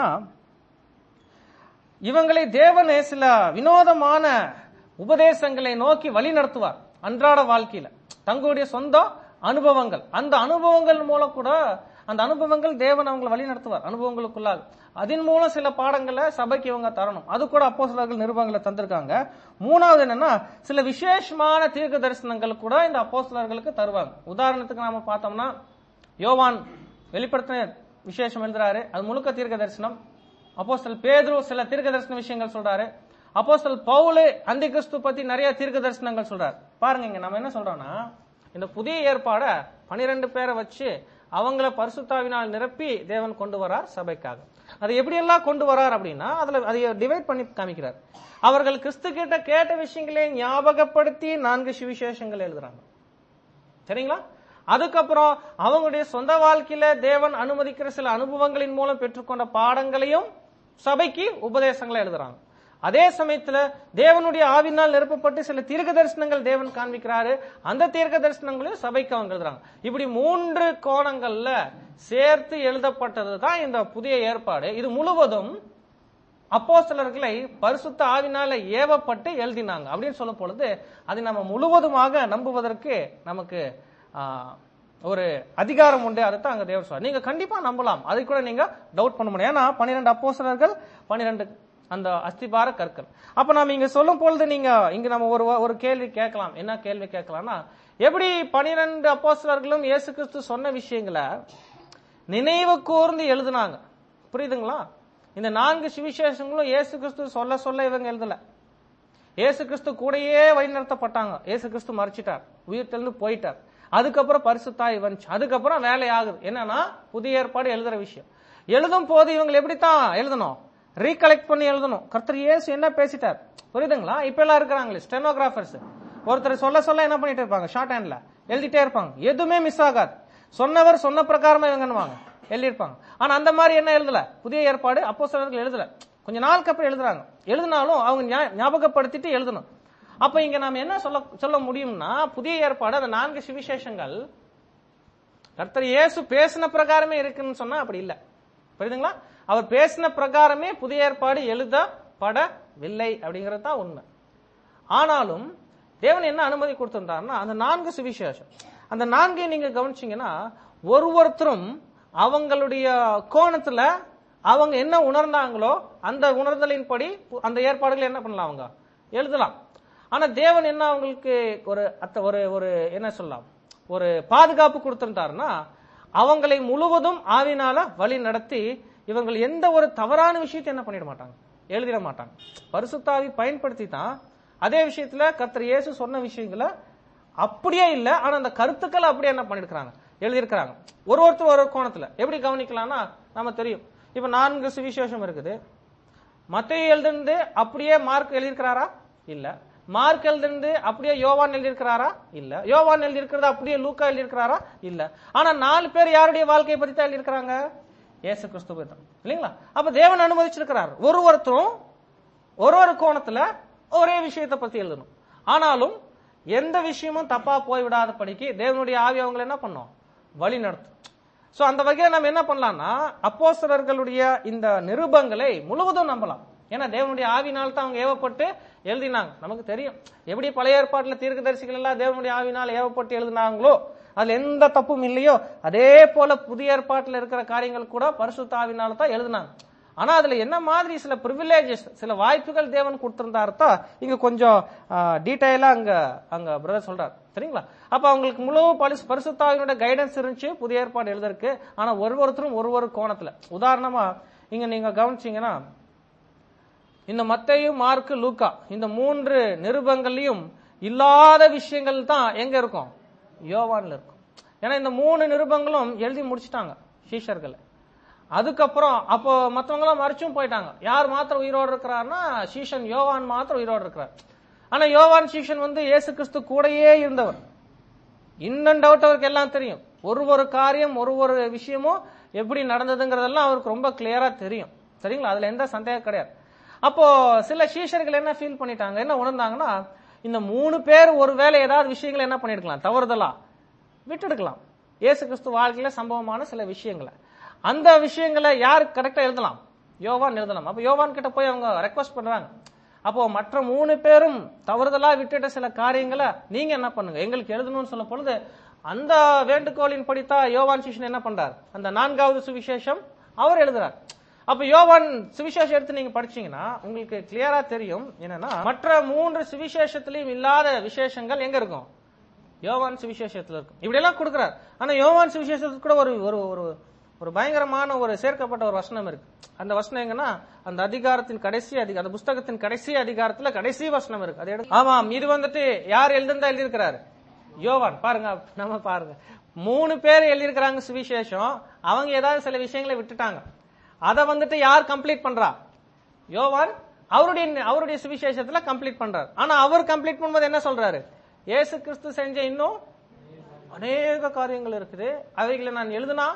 இவங்களை தேவனே சில வினோதமான உபதேசங்களை நோக்கி வழி நடத்துவார் அன்றாட வாழ்க்கையில தங்களுடைய சொந்த அனுபவங்கள் அந்த அனுபவங்கள் மூலம் கூட அந்த அனுபவங்கள் தேவன் அவங்களை வழி நடத்துவார் அனுபவங்களுக்குள்ளாக அதன் மூலம் சில பாடங்களை சபைக்கு இவங்க தரணும் அது கூட அப்போ சிலர்கள் நிருபங்களை தந்திருக்காங்க மூணாவது என்னன்னா சில விசேஷமான தீர்க்க தரிசனங்கள் கூட இந்த அப்போஸ்தலர்களுக்கு தருவாங்க உதாரணத்துக்கு நாம பார்த்தோம்னா யோவான் வெளிப்படுத்தின விசேஷம் எழுதுறாரு அது முழுக்க தீர்க்க தரிசனம் அப்போஸ்தல் பேதுரு சில தீர்க்க தரிசன விஷயங்கள் சொல்றாரு அப்போஸ்தல் பவுலு அந்தி கிறிஸ்து பத்தி நிறைய தீர்க்க தரிசனங்கள் சொல்றாரு பாருங்க இங்க நம்ம என்ன சொல்றோம்னா இந்த புதிய ஏற்பாட பனிரெண்டு பேரை வச்சு அவங்கள பரிசுத்தாவினால் நிரப்பி தேவன் கொண்டு வரார் சபைக்காக அதை எப்படியெல்லாம் கொண்டு வரார் அப்படின்னா அதுல அதை டிவைட் பண்ணி காமிக்கிறார் அவர்கள் கிறிஸ்து கிட்ட கேட்ட விஷயங்களை ஞாபகப்படுத்தி நான்கு சுவிசேஷங்கள் எழுதுறாங்க சரிங்களா அதுக்கப்புறம் அவங்களுடைய சொந்த வாழ்க்கையில தேவன் அனுமதிக்கிற சில அனுபவங்களின் மூலம் பெற்றுக்கொண்ட பாடங்களையும் சபைக்கு உபதேசங்களை எழுதுறாங்க அதே சமயத்துல தேவனுடைய ஆவினால் நிரப்பப்பட்டு சில தீர்க்க தரிசனங்கள் தேவன் காண்பிக்கிறாரு அந்த தீர்க்க தரிசனங்களையும் சபைக்கு அவங்க எழுதுறாங்க இப்படி மூன்று கோணங்கள்ல சேர்த்து எழுதப்பட்டது தான் இந்த புதிய ஏற்பாடு இது முழுவதும் அப்போஸ்தலர்களை பரிசுத்த ஆவினால ஏவப்பட்டு எழுதினாங்க அப்படின்னு சொல்லும் பொழுது அதை நம்ம முழுவதுமாக நம்புவதற்கு நமக்கு ஆ, ஒரு அதிகாரம் உண்டு அதைத்தான் அங்க தேவர் சொல்றார் நீங்க கண்டிப்பா நம்பலாம் அதை கூட நீங்க டவுட் பண்ண முடியும் ஏன்னா பன்னிரெண்டு அப்போஸ்தலர்கள் பன்னிரெண்டு அந்த அஸ்திபார கற்கள் அப்ப நாம இங்க சொல்லும் பொழுது நீங்க இங்க நம்ம ஒரு ஒரு கேள்வி கேட்கலாம் என்ன கேள்வி கேட்கலாம்னா எப்படி பன்னிரெண்டு அப்போஸ்தலர்களும் இயேசு கிறிஸ்து சொன்ன விஷயங்களை நினைவு கூர்ந்து எழுதுனாங்க புரியுதுங்களா இந்த நான்கு சுவிசேஷங்களும் இயேசு கிறிஸ்து சொல்ல சொல்ல இவங்க எழுதல இயேசு கிறிஸ்து கூடயே வழிநடத்தப்பட்டாங்க இயேசு கிறிஸ்து மறைச்சிட்டார் உயிர் தெளிந்து போயிட்டார் அதுக்கப்புறம் பரிசுத்தாய் வந்துச்சு அதுக்கப்புறம் வேலை ஆகுது என்னன்னா புதிய ஏற்பாடு எழுதுற விஷயம் எழுதும் போது இவங்க எப்படித்தான் எழுதணும் ரீகலெக்ட் பண்ணி எழுதணும் கர்த்தர் இயேசு என்ன பேசிட்டார் புரியுதுங்களா இப்ப எல்லாம் இருக்கிறாங்களே ஸ்டெனோகிராஃபர்ஸ் ஒருத்தர் சொல்ல சொல்ல என்ன பண்ணிட்டு இருப்பாங்க ஷார்ட் ஹேண்ட்ல எழுதிட்டே இருப்பாங்க எதுவுமே மிஸ் ஆகாது சொன்னவர் சொன்ன பிரகாரமா இவங்க என்னவாங்க எழுதியிருப்பாங்க ஆனா அந்த மாதிரி என்ன எழுதல புதிய ஏற்பாடு அப்போ சிலர்கள் எழுதல கொஞ்ச நாளுக்கு அப்புறம் எழுதுறாங்க எழுதினாலும் அவங்க ஞா- ஞாபகப்படுத்திட்டு எழுதணும் அப்ப இங்க நாம என்ன சொல்ல சொல்ல முடியும்னா புதிய ஏற்பாடு அந்த நான்கு சுவிசேஷங்கள் கர்த்தர் இயேசு பேசின பிரகாரமே இருக்குன்னு சொன்னா அப்படி இல்ல புரியுதுங்களா அவர் பேசின பிரகாரமே புதிய ஏற்பாடு எழுதப்படவில்லை அப்படிங்கிறது தான் உண்மை ஆனாலும் தேவன் என்ன அனுமதி கொடுத்திருந்தாருன்னா அந்த நான்கு சுவிசேஷம் அந்த நான்கையும் நீங்க கவனிச்சீங்கன்னா ஒரு ஒருத்தரும் அவங்களுடைய கோணத்துல அவங்க என்ன உணர்ந்தாங்களோ அந்த உணர்தலின்படி அந்த ஏற்பாடுகளை என்ன பண்ணலாம் அவங்க எழுதலாம் ஆனா தேவன் என்ன அவங்களுக்கு ஒரு அத்த ஒரு ஒரு என்ன சொல்லலாம் ஒரு பாதுகாப்பு கொடுத்திருந்தாருன்னா அவங்களை முழுவதும் ஆவினால வழி நடத்தி இவங்கள் எந்த ஒரு தவறான விஷயத்தை என்ன பண்ணிட மாட்டாங்க எழுதிட மாட்டாங்க பரிசுத்தாவி பயன்படுத்தி தான் அதே விஷயத்துல கர்த்தர் இயேசு சொன்ன விஷயங்களை அப்படியே இல்ல ஆனா அந்த கருத்துக்களை அப்படியே என்ன பண்ணிருக்காங்க எழுதியிருக்கிறாங்க ஒரு ஒருத்தர் ஒரு ஒரு கோணத்துல எப்படி கவனிக்கலாம்னா நம்ம தெரியும் இப்ப நான்கு சுவிசேஷம் இருக்குது மத்திய எழுதிருந்து அப்படியே மார்க் எழுதியிருக்கிறாரா இல்ல மார்க் எழுதிருந்து அப்படியே யோவான் எழுதியிருக்கிறாரா இல்ல யோவான் எழுதியிருக்கிறத அப்படியே லூக்கா எழுதியிருக்கிறாரா இல்ல ஆனா நாலு பேர் யாருடைய வாழ்க்கையை பத்தி தான் எழுதியிருக்கிறாங்க இயேசு கிறிஸ்துவை தான் இல்லைங்களா அப்ப தேவன் அனுமதிச்சிருக்கிறார் ஒரு ஒருத்தரும் ஒரு ஒரு கோணத்துல ஒரே விஷயத்தை பத்தி எழுதணும் ஆனாலும் எந்த விஷயமும் தப்பா போய்விடாத படிக்கு தேவனுடைய ஆவி அவங்களை என்ன பண்ணும் வழி நடத்தும் சோ அந்த வகையில நம்ம என்ன பண்ணலாம்னா அப்போஸ்தலர்களுடைய இந்த நிருபங்களை முழுவதும் நம்பலாம் ஏன்னா தேவனுடைய ஆவினால் தான் அவங்க ஏவப்பட்டு எழுதினாங்க நமக்கு தெரியும் எப்படி பழைய ஏற்பாட்டுல தீர்க்கதரிசிகள் எல்லாம் தேவனுடைய ஆவினால் ஏவப்பட்டு எழுதினாங்களோ அதுல எந்த தப்பும் இல்லையோ அதே போல புதிய ஏற்பாட்டுல இருக்கிற காரியங்கள் கூட பரிசுத்த ஆவினால தான் எழுதினாங்க ஆனா அதுல என்ன மாதிரி சில ப்ரிவிலேஜஸ் சில வாய்ப்புகள் தேவன் கொடுத்திருந்தாரு தான் இங்க கொஞ்சம் டீடைலா அங்க அங்க பிரதர் சொல்றாரு சரிங்களா அப்ப அவங்களுக்கு முழு பரிசு பரிசுத்தாவினோட கைடன்ஸ் இருந்துச்சு புதிய ஏற்பாடு எழுதருக்கு ஆனா ஒரு ஒருத்தரும் ஒரு ஒரு கோணத்துல உதாரணமா இங்க நீங்க கவனிச்சீங்கன்னா இந்த மத்தேயு மார்க்கு லூக்கா இந்த மூன்று நிருபங்கள்லயும் இல்லாத விஷயங்கள் தான் எங்க இருக்கும் யோவான்ல இருக்கும் ஏன்னா இந்த மூணு நிருபங்களும் எழுதி முடிச்சிட்டாங்க சீஷர்களை அதுக்கப்புறம் அப்போ மத்தவங்க எல்லாம் மறைச்சும் போயிட்டாங்க யார் மாத்திரம் உயிரோடு இருக்கிறார்னா சீஷன் யோவான் மாத்திரம் உயிரோடு இருக்கிறார் ஆனா யோவான் சீஷன் வந்து இயேசு கிறிஸ்து கூடயே இருந்தவர் இன்னும் டவுட் அவருக்கு எல்லாம் தெரியும் ஒரு ஒரு காரியம் ஒரு ஒரு விஷயமும் எப்படி நடந்ததுங்கிறதெல்லாம் அவருக்கு ரொம்ப கிளியரா தெரியும் சரிங்களா அதுல எந்த சந்தேகம் கிடையாது அப்போ சில சீஷர்கள் என்ன ஃபீல் பண்ணிட்டாங்க என்ன உணர்ந்தாங்கன்னா இந்த மூணு பேர் ஒருவேளை ஏதாவது விஷயங்களை என்ன பண்ணிருக்கலாம் தவறுதலா விட்டுடுக்கலாம் இயேசு கிறிஸ்து வாழ்க்கையில சம்பவமான சில விஷயங்களை அந்த விஷயங்களை யார் கரெக்டா எழுதலாம் யோவான் எழுதலாம் அப்ப யோவான் கிட்ட போய் அவங்க ரெக்வஸ்ட் பண்றாங்க அப்போ மற்ற மூணு பேரும் தவறுதலா விட்டுட்ட சில காரியங்களை நீங்க என்ன பண்ணுங்க எங்களுக்கு எழுதணும்னு சொல்ல பொழுது அந்த வேண்டுகோளின் படித்தா யோவான் சிஷன் என்ன பண்றார் அந்த நான்காவது சுவிசேஷம் அவர் எழுதுறார் அப்ப யோவான் சுவிசேஷம் எடுத்து நீங்க படிச்சீங்கன்னா உங்களுக்கு கிளியரா தெரியும் என்னன்னா மற்ற மூன்று சுவிசேஷத்திலையும் இல்லாத விசேஷங்கள் எங்க இருக்கும் யோவான் சுவிசேஷத்துல இருக்கும் இப்படி எல்லாம் கொடுக்கிறார் ஆனா யோவான் சுவிசேஷத்துக்கு கூட ஒரு ஒரு ஒரு ஒரு பயங்கரமான ஒரு சேர்க்கப்பட்ட ஒரு வசனம் இருக்கு அந்த வசனம் எங்கன்னா அந்த அதிகாரத்தின் கடைசி அதிகாரம் அந்த புஸ்தகத்தின் கடைசி அதிகாரத்துல கடைசி வசனம் இருக்கு அது எடுத்து ஆமாம் இது வந்துட்டு யார் எழுதுந்தா எழுதியிருக்கிறாரு யோவான் பாருங்க நம்ம பாருங்க மூணு பேர் எழுதியிருக்கிறாங்க சுவிசேஷம் அவங்க ஏதாவது சில விஷயங்களை விட்டுட்டாங்க அதை வந்துட்டு யார் கம்ப்ளீட் பண்றா யோவான் அவருடைய அவருடைய சுவிசேஷத்துல கம்ப்ளீட் பண்றாரு ஆனா அவர் கம்ப்ளீட் பண்ணும்போது என்ன சொல்றாரு இயேசு கிறிஸ்து செஞ்ச இன்னும் அநேக காரியங்கள் இருக்குது அவைகளை நான் எழுதுனா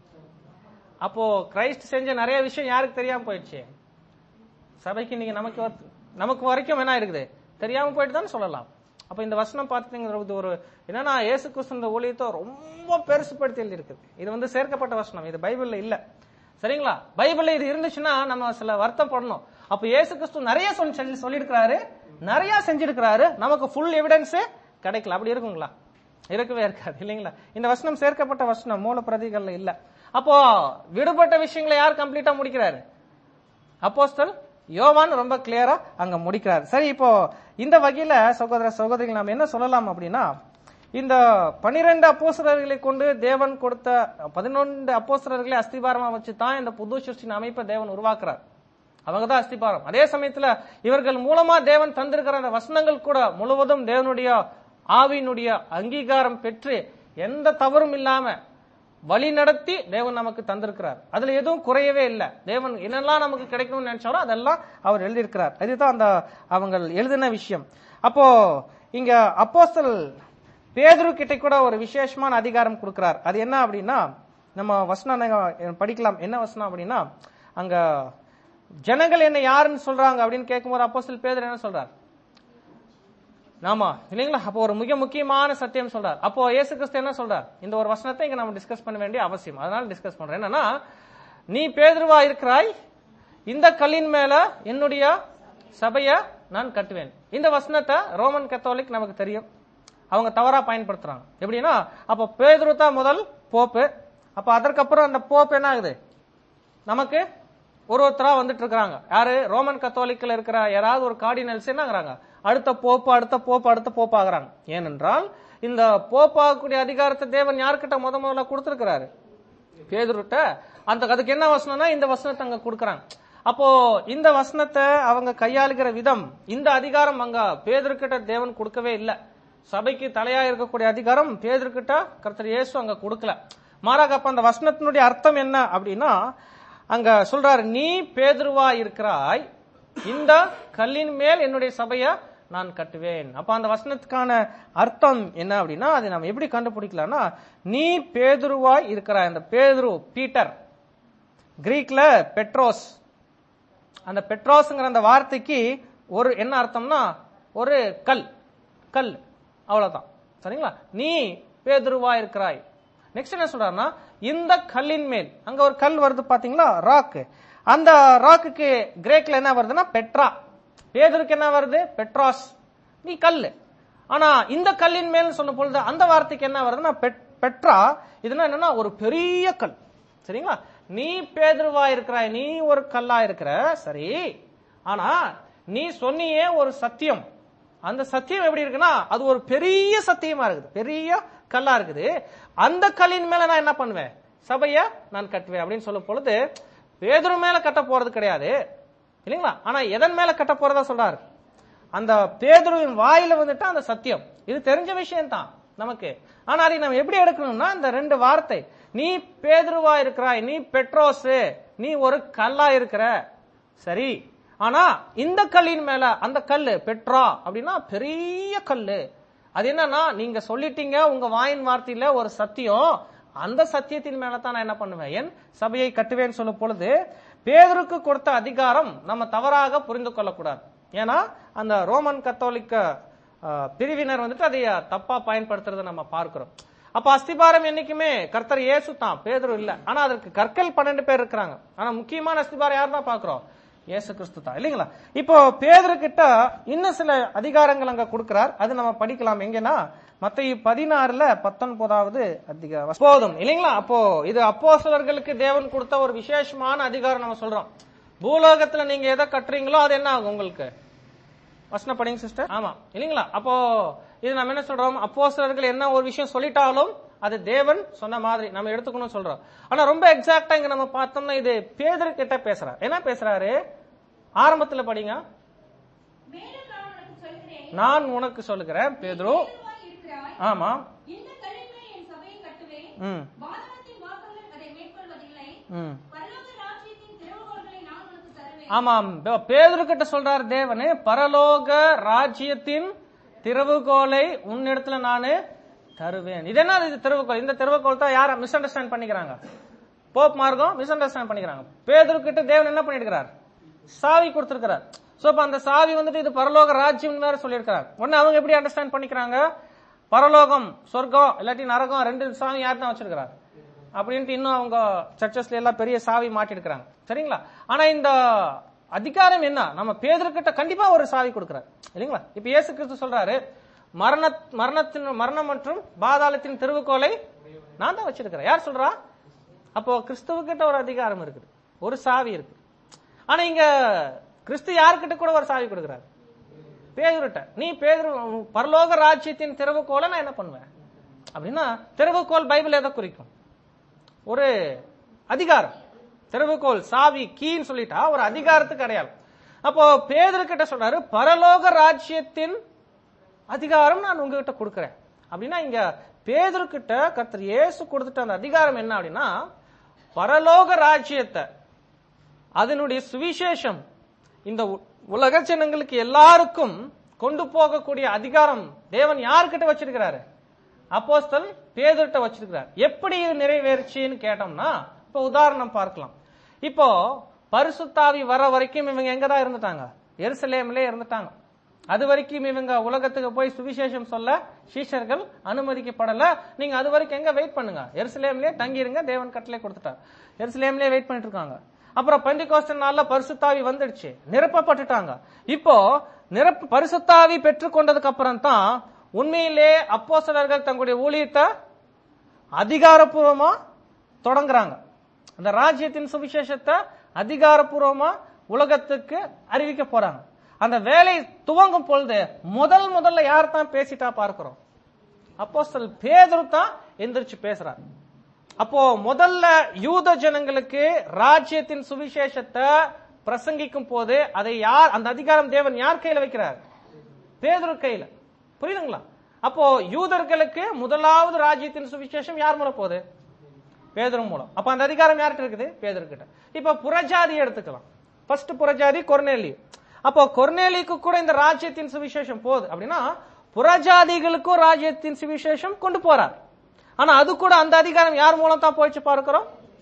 அப்போ கிரைஸ்ட் செஞ்ச நிறைய விஷயம் யாருக்கு தெரியாம போயிடுச்சு சபைக்கு நீங்க நமக்கு வர- நமக்கு வரைக்கும் என்ன இருக்குது தெரியாம போயிட்டு தான் சொல்லலாம் அப்ப இந்த வசனம் பார்த்தீங்கிறது ஒரு என்னன்னா இயேசு கிறிஸ்து இந்த ஊழியத்தை ரொம்ப பெருசுப்படுத்தி எழுதியிருக்குது இது வந்து சேர்க்கப்பட்ட வசனம் இது பைபிள்ல இல்ல சரிங்களா பைபிள்ல இது இருந்துச்சுன்னா நம்ம சில வருத்தப்படணும் அப்ப இயேசு கிறிஸ்து நிறைய சொல்லி சொல்லி சொல்லியிருக்கிறாரு நிறைய செஞ்சிருக்கிறாரு நமக்கு ஃபுல் எவிடன்ஸ் கிடைக்கல அப்படி இருக்குங்களா இருக்கவே இருக்காது இல்லைங்களா இந்த வசனம் சேர்க்கப்பட்ட வசனம் மூல பிரதிகள்ல இல்ல அப்போ விடுபட்ட விஷயங்களை யார் கம்ப்ளீட்டா முடிக்கிறாரு அப்போஸ்தல் யோவான் ரொம்ப கிளியரா அங்க முடிக்கிறார் சரி இப்போ இந்த வகையில சகோதர சகோதரிகள் நாம் என்ன சொல்லலாம் அப்படின்னா இந்த பனிரெண்டு அப்போஸ்தலர்களை கொண்டு தேவன் கொடுத்த பதினொன்று அப்போஸ்தலர்களை அஸ்திபாரமா வச்சு தான் இந்த புது சிருஷ்டின் அமைப்பை தேவன் உருவாக்குறார் அவங்க தான் அஸ்திபாரம் அதே சமயத்துல இவர்கள் மூலமா தேவன் தந்திருக்கிற அந்த வசனங்கள் கூட முழுவதும் தேவனுடைய ஆவியினுடைய அங்கீகாரம் பெற்று எந்த தவறும் இல்லாம வழி நடத்தி தேவன் நமக்கு தந்திருக்கிறார் அதுல எதுவும் குறையவே இல்லை தேவன் என்னெல்லாம் நமக்கு கிடைக்கணும்னு நினைச்சாரோ அதெல்லாம் அவர் எழுதியிருக்கிறார் இதுதான் அந்த அவங்க எழுதின விஷயம் அப்போ இங்க அப்போஸ்தல் பேதுரு கிட்ட கூட ஒரு விசேஷமான அதிகாரம் கொடுக்கிறார் அது என்ன அப்படின்னா நம்ம வசனம் நாங்க படிக்கலாம் என்ன வசனம் அப்படின்னா அங்க ஜனங்கள் என்ன யாருன்னு சொல்றாங்க அப்படின்னு கேட்கும்போது அப்போஸ்தல் பேதுரு என்ன சொல்றார் ஆமா இல்லைங்களா அப்போ ஒரு மிக முக்கியமான சத்தியம் சொல்றார் அப்போ இயேசு கிறிஸ்து என்ன சொல்றார் இந்த ஒரு வசனத்தை இங்க நம்ம டிஸ்கஸ் பண்ண வேண்டிய அவசியம் அதனால டிஸ்கஸ் பண்றேன் என்னன்னா நீ பேதுருவா இருக்கிறாய் இந்த கல்லின் மேல என்னுடைய சபைய நான் கட்டுவேன் இந்த வசனத்தை ரோமன் கத்தோலிக் நமக்கு தெரியும் அவங்க தவறா பயன்படுத்துறாங்க எப்படின்னா அப்ப பேதுரு தான் முதல் போப்பு அப்ப அதற்கப்புறம் அந்த போப் என்ன ஆகுது நமக்கு ஒரு ஒருத்தரா வந்துட்டு இருக்காங்க யாரு ரோமன் கத்தோலிக்கல இருக்கிற யாராவது ஒரு கார்டினல்ஸ் என்னங்கிறாங்க அடுத்த போப்பு அடுத்த போப்பு அடுத்த போப்பு ஆகுறாங்க ஏனென்றால் இந்த போப்பாகக்கூடிய அதிகாரத்தை தேவன் யார்கிட்ட முத முதல்ல கொடுத்திருக்கிறாரு பேதுருட்ட அந்த அதுக்கு என்ன வசனம்னா இந்த வசனத்தை அங்க கொடுக்கறாங்க அப்போ இந்த வசனத்தை அவங்க கையாளுகிற விதம் இந்த அதிகாரம் அங்க பேதர்கிட்ட தேவன் கொடுக்கவே இல்லை சபைக்கு தலையா இருக்கக்கூடிய அதிகாரம் பேதர்கிட்ட கர்த்தர் இயேசு அங்க கொடுக்கல மாறாக அப்ப அந்த வசனத்தினுடைய அர்த்தம் என்ன அப்படின்னா அங்க சொல்றாரு நீ பேதுருவா இருக்கிறாய் இந்த கல்லின் மேல் என்னுடைய சபைய நான் கட்டுவேன் அப்ப அந்த வசனத்துக்கான அர்த்தம் என்ன அப்படின்னா அதை நம்ம எப்படி கண்டுபிடிக்கலாம்னா நீ பேதுருவாய் இருக்கிறாய் அந்த பேதுரு பீட்டர் கிரீக்ல பெட்ரோஸ் அந்த பெட்ரோஸ்ங்கிற அந்த வார்த்தைக்கு ஒரு என்ன அர்த்தம்னா ஒரு கல் கல் அவ்வளவுதான் சரிங்களா நீ பேதுருவா இருக்கிறாய் நெக்ஸ்ட் என்ன சொல்றாருன்னா இந்த கல்லின் மேல் அங்க ஒரு கல் வருது பாத்தீங்களா ராக் அந்த ராக்குக்கு கிரேக்ல என்ன வருதுன்னா பெட்ரா பேதருக்கு என்ன வருது பெட்ராஸ் நீ கல்லு ஆனா இந்த கல்லின் மேல் சொன்ன பொழுது அந்த வார்த்தைக்கு என்ன வருதுன்னா பெட்- பெட்ரா இதுனா என்னன்னா ஒரு பெரிய கல் சரிங்களா நீ பேதுருவா இருக்கிறாய் நீ ஒரு கல்லா இருக்கிற சரி ஆனா நீ சொன்னியே ஒரு சத்தியம் அந்த சத்தியம் எப்படி இருக்குன்னா அது ஒரு பெரிய சத்தியமா இருக்குது பெரிய கல்லா இருக்குது அந்த கல்லின் மேல நான் என்ன பண்ணுவேன் சபைய நான் கட்டுவேன் அப்படின்னு சொல்லும் பொழுது பேதுரு மேல கட்ட போறது கிடையாது இல்லைங்களா ஆனா எதன் மேல கட்ட போறதா சொல்றாரு அந்த பேதுருவின் வாயில வந்துட்டு அந்த சத்தியம் இது தெரிஞ்ச விஷயம் தான் நமக்கு ஆனா அதை நம்ம எப்படி எடுக்கணும்னா இந்த ரெண்டு வார்த்தை நீ பேதுருவா இருக்கிறாய் நீ பெட்ரோஸ் நீ ஒரு கல்லா இருக்கிற சரி ஆனா இந்த கல்லின் மேல அந்த கல்லு பெட்ரா அப்படின்னா பெரிய கல்லு அது என்னன்னா நீங்க சொல்லிட்டீங்க உங்க வாயின் வார்த்தையில ஒரு சத்தியம் அந்த சத்தியத்தின் மேல தான் நான் என்ன பண்ணுவேன் என் சபையை கட்டுவேன்னு சொல்லும் பொழுது பேதருக்கு கொடுத்த அதிகாரம் நம்ம தவறாக புரிந்து கொள்ளக்கூடாது ஏன்னா அந்த ரோமன் கத்தோலிக்க அஹ், பிரிவினர் வந்துட்டு அதை தப்பா பயன்படுத்துறதை நம்ம பார்க்கிறோம் அப்ப அஸ்திபாரம் என்னைக்குமே கர்த்தர் இயேசு தான் பேதுரு இல்ல ஆனா அதற்கு கற்கள் பன்னெண்டு பேர் இருக்கிறாங்க ஆனா முக்கியமான அஸ்திபாரம் யார் தான் பாக்குறோம் இயேசு கிறிஸ்து தான் இல்லைங்களா இப்போ பேதுரு கிட்ட இன்னும் சில அதிகாரங்கள் அங்க கொடுக்கிறார் அது நம்ம படிக்கலாம் எங்கன்னா மத்திய பதினாறுல பத்தொன்பதாவது அதிகாரம் போதும் இல்லைங்களா அப்போ இது அப்போஸ்தலர்களுக்கு தேவன் கொடுத்த ஒரு விசேஷமான அதிகாரம் நம்ம சொல்றோம் பூலோகத்துல நீங்க எதை கட்டுறீங்களோ அது என்ன ஆகும் உங்களுக்கு வசனம் படிங்க சிஸ்டர் ஆமா இல்லைங்களா அப்போ இது நம்ம என்ன சொல்றோம் அப்போஸ்தலர்கள் என்ன ஒரு விஷயம் சொல்லிட்டாலும் அது தேவன் சொன்ன மாதிரி நம்ம எடுத்துக்கணும் சொல்றோம் ஆனா ரொம்ப எக்ஸாக்டா இங்க நம்ம பார்த்தோம்னா இது பேதர் கிட்ட பேசுறாரு என்ன பேசுறாரு ஆரம்பத்துல படிங்க மேலும் நான் உனக்கு சொல்கிறேன் நான் உனக்கு சொல்லுகிறேன் பேதுரு பேதுருவாய் இருக்கிறாய் ஆமா இந்த கல்லின் மேல் என் சபையை கட்டுவேன் ம் வானகத்தின் வாசல்கள் அதை மேற்கொள்வதில்லை ம் பரலோக ராஜ்யத்தின் திறவுகோல்களை நான் உனக்கு தருவேன் ஆமாம் பேதுரு கிட்ட சொல்றாரு தேவனு பரலோக ராஜ்யத்தின் திறவுகோலை உன்னிடத்துல நானு தருவேன் இது என்ன இது திறவுகோல் இந்த திறவுகோல் தான் யார மிஸ் அண்டர்ஸ்டாண்ட் பண்ணிக்கிறாங்க போப் மார்க்கம் மிஸ் அண்டர்ஸ்டாண்ட் பண்ணிக்கிறாங்க பேதுரு கிட்ட தேவன் என்ன பண்ணிருக்கிறார் சாவி கொடுத்திருக்கிறார் சோ அப்ப அந்த சாவி வந்துட்டு இது பரலோக ராஜ்யம் வேற சொல்லியிருக்கிறார் உடனே அவங்க எப்படி அண்டர்ஸ்டாண்ட் பண்ணிக்கிறாங்க பரலோகம் சொர்க்கம் இல்லாட்டி நரகம் ரெண்டு சாவி யார் தான் வச்சிருக்கிறார் அப்படின்ட்டு இன்னும் அவங்க சர்ச்சஸ்ல எல்லாம் பெரிய சாவி மாட்டிருக்கிறாங்க சரிங்களா ஆனா இந்த அதிகாரம் என்ன நம்ம பேதர்கிட்ட கண்டிப்பா ஒரு சாவி கொடுக்கிறார் இல்லைங்களா இப்ப இயேசு கிறிஸ்து சொல்றாரு மரண மரணத்தின் மரணம் மற்றும் பாதாளத்தின் திருவுக்கோலை நான் தான் வச்சிருக்கிறேன் யார் சொல்றா அப்போ கிறிஸ்துவுக்கிட்ட ஒரு அதிகாரம் இருக்குது ஒரு சாவி இருக்கு ஆனா இங்க கிறிஸ்து யாருக்கிட்ட கூட ஒரு சாவி கொடுக்கிறார் பேதுருட்ட நீ பேதுரு பரலோக ராஜ்யத்தின் திறவுகோலை நான் என்ன பண்ணுவேன் அப்படின்னா திறவுகோல் பைபிள் எதை குறிக்கும் ஒரு அதிகாரம் திறவுகோல் சாவி கீன்னு சொல்லிட்டா ஒரு அதிகாரத்துக்கு அடையாளம் அப்போ பேதர் கிட்ட சொல்றாரு பரலோக ராஜ்யத்தின் அதிகாரம் நான் உங்ககிட்ட கொடுக்கிறேன் அப்படின்னா இங்க பேதர் கிட்ட கர்த்தர் இயேசு கொடுத்துட்ட அந்த அதிகாரம் என்ன அப்படின்னா பரலோக ராஜ்யத்தை அதனுடைய சுவிசேஷம் இந்த உ- உலக ஜனங்களுக்கு எல்லாருக்கும் கொண்டு போகக்கூடிய அதிகாரம் தேவன் யார்கிட்ட வச்சிருக்கிறாரு அப்போஸ்தல் பேதர்கிட்ட வச்சிருக்கிறார் எப்படி இது நிறைவேறுச்சுன்னு கேட்டோம்னா இப்போ உதாரணம் பார்க்கலாம் இப்போ பரிசுத்தாவி வர வரைக்கும் இவங்க எங்க தான் இருந்துட்டாங்க எருசலேம்ல இருந்துட்டாங்க அது வரைக்கும் இவங்க உலகத்துக்கு போய் சுவிசேஷம் சொல்ல சீஷர்கள் அனுமதிக்கப்படல நீங்க அது வரைக்கும் எங்க வெயிட் பண்ணுங்க எருசலேம்லயே தங்கிருங்க தேவன் கட்டளை கொடுத்துட்டார் எருசலேம்லயே வெயிட் பண்ணிட்டு இருக்காங்க அப்புறம் பெந்திகோஸ்த நாள்ல பரிசுத்தாவி வந்துடுச்சு நிரப்பப்பட்டுட்டாங்க இப்போ நிரப்ப பரிசுத்தாவி பெற்றுக்கொண்டதுக்கு அப்புறம் தான் உண்மையிலே அப்போஸ்தலர்கள் தங்களுடைய ஊழியத்தை அதிகாரப்பூர்வமா தொடங்குறாங்க அந்த ராஜ்யத்தின் சுவிசேஷத்தை அதிகாரப்பூர்வமா உலகத்துக்கு அறிவிக்க போறாங்க அந்த வேலை துவங்கும் பொழுது முதல் முதல்ல யார் தான் பேசிட்டா பார்க்கிறோம் அப்போஸ்தல் பேதுரு தான் எந்திரிச்சு பேசுறார் அப்போ முதல்ல யூத ஜனங்களுக்கு ராஜ்யத்தின் சுவிசேஷத்தை பிரசங்கிக்கும் போது அதை யார் அந்த அதிகாரம் தேவன் யார் கையில வைக்கிறார் பேதுரு கையில புரியுதுங்களா அப்போ யூதர்களுக்கு முதலாவது ராஜ்யத்தின் சுவிசேஷம் யார் மூலம் போகுது பேதுரு மூலம் அப்ப அந்த அதிகாரம் யார்கிட்ட இருக்குது பேதுரு கிட்ட இப்ப புறஜாதி எடுத்துக்கலாம் ஃபர்ஸ்ட் புறஜாதி கொர்நேலி அப்போ கொர்நேலிக்கு கூட இந்த ராஜ்யத்தின் சுவிசேஷம் போகுது அப்படின்னா புறஜாதிகளுக்கும் ராஜ்யத்தின் சுவிசேஷம் கொண்டு போறார் ஆனா அது கூட அந்த அதிகாரம் யார் மூலம் தான் போயிச்சு பார்க்கிறோம்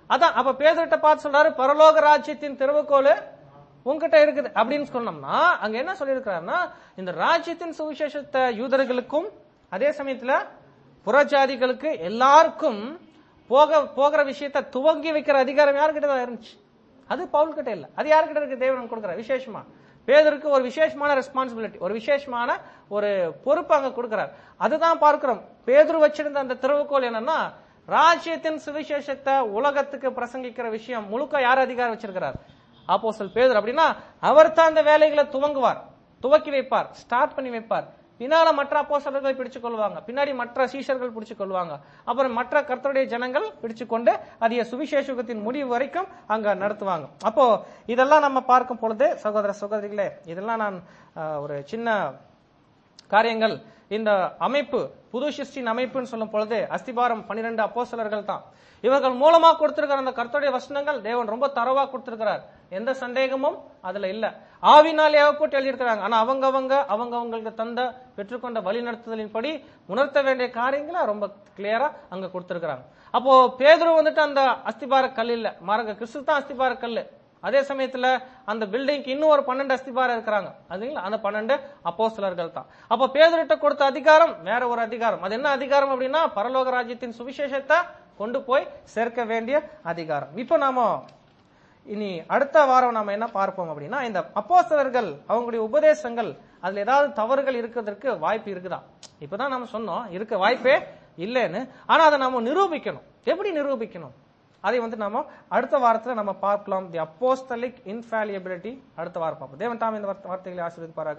அதான் அப்ப பேதர்கிட்ட பார்த்து சொல்றாரு பரலோக ராஜ்யத்தின் திறவுகோல் உங்ககிட்ட இருக்குது அப்படின்னு சொன்னோம்னா அங்க என்ன சொல்லியிருக்கிறாருன்னா இந்த ராஜ்யத்தின் சுவிசேஷத்தை யூதர்களுக்கும் அதே சமயத்துல புறஜாதிகளுக்கு எல்லாருக்கும் போக போகிற விஷயத்தை துவங்கி வைக்கிற அதிகாரம் யாருக்கிட்ட தான் இருந்துச்சு அது பவுல் கிட்ட இல்ல அது யாருக்கிட்ட இருக்கு தேவன் கொடுக்குற விசேஷமா பேதருக்கு ஒரு விசேஷமான ரெஸ்பான்சிபிலிட்டி ஒரு விசேஷமான ஒரு பொறுப்பு அங்க கொடுக்கிறார் அதுதான் பார்க்கிறோம் பேதுரு வச்சிருந்த அந்த திறவுகோல் என்னன்னா ராஜ்யத்தின் சுவிசேஷத்தை உலகத்துக்கு பிரசங்கிக்கிற விஷயம் முழுக்க யார் அதிகாரம் வச்சிருக்கிறார் அப்போஸ்தலர் பேதுரு அப்படின்னா அவர் தான் அந்த வேலைகளை துவங்குவார் துவக்கி வைப்பார் ஸ்டார்ட் பண்ணி வைப்பார் பின்னால மற்ற அப்போஸ்தலர்கள் பிடிச்சு கொள்வாங்க பின்னாடி மற்ற சீஷர்கள் பிடிச்சு கொள்வாங்க அப்புறம் மற்ற கர்த்தருடைய ஜனங்கள் பிடிச்சு கொண்டு அதிக சுவிசேஷகத்தின் முடிவு வரைக்கும் அங்க நடத்துவாங்க அப்போ இதெல்லாம் நம்ம பார்க்கும் பொழுது சகோதர சகோதரிகளே இதெல்லாம் நான் அஹ், ஒரு சின்ன காரியங்கள் இந்த அமைப்பு புது சிருஷ்டின் அமைப்புன்னு சொல்லும் பொழுது அஸ்திபாரம் பன்னிரண்டு அப்போஸ்தலர்கள் தான் இவர்கள் மூலமா கொடுத்திருக்கிற அந்த கர்த்தருடைய வசனங்கள் தேவன் ரொம்ப தரவா கொடுத்திருக்கிறார் எந்த சந்தேகமும் அதுல இல்ல ஆவினால் ஏவப்பட்டு எழுதியிருக்கிறாங்க ஆனா அவங்க அவங்க அவங்க அவங்களுக்கு தந்த பெற்றுக்கொண்ட வழிநடத்துதலின்படி உணர்த்த வேண்டிய காரியங்களை ரொம்ப கிளியரா அங்க கொடுத்திருக்கிறாங்க அப்போ பேதுரு வந்துட்டு அந்த அஸ்திபார கல் இல்ல மாரக கிறிஸ்து தான் அஸ்திபார கல்லு அதே சமயத்துல அந்த பில்டிங்க்கு இன்னும் ஒரு பன்னெண்டு அஸ்திபாரம் இருக்கிறாங்க அதுங்களா அந்த பன்னெண்டு அப்போஸ்தலர்கள் தான் அப்ப பேதுருட்ட கொடுத்த அதிகாரம் வேற ஒரு அதிகாரம் அது என்ன அதிகாரம் அப்படின்னா பரலோக ராஜ்யத்தின் சுவிசேஷத்தை கொண்டு போய் சேர்க்க வேண்டிய அதிகாரம் இப்போ நாம இனி அடுத்த வாரம் நாம என்ன பார்ப்போம் அப்படின்னா இந்த அப்போஸ்தலர்கள் அவங்களுடைய உபதேசங்கள் அதுல ஏதாவது தவறுகள் இருக்கிறதுக்கு வாய்ப்பு இருக்குதா இப்பதான் நாம சொன்னோம் இருக்க வாய்ப்பே இல்லைன்னு ஆனா அதை நாம நிரூபிக்கணும் எப்படி நிரூபிக்கணும் அதை வந்து நாம அடுத்த வாரத்துல நம்ம பார்க்கலாம் தி அப்போஸ்தலிக் இன்ஃபாலியபிலிட்டி அடுத்த வாரம் பார்ப்போம் தேவன் தாம் இந்த வார்த்தைகளை ஆசீர்வதிப்பாராக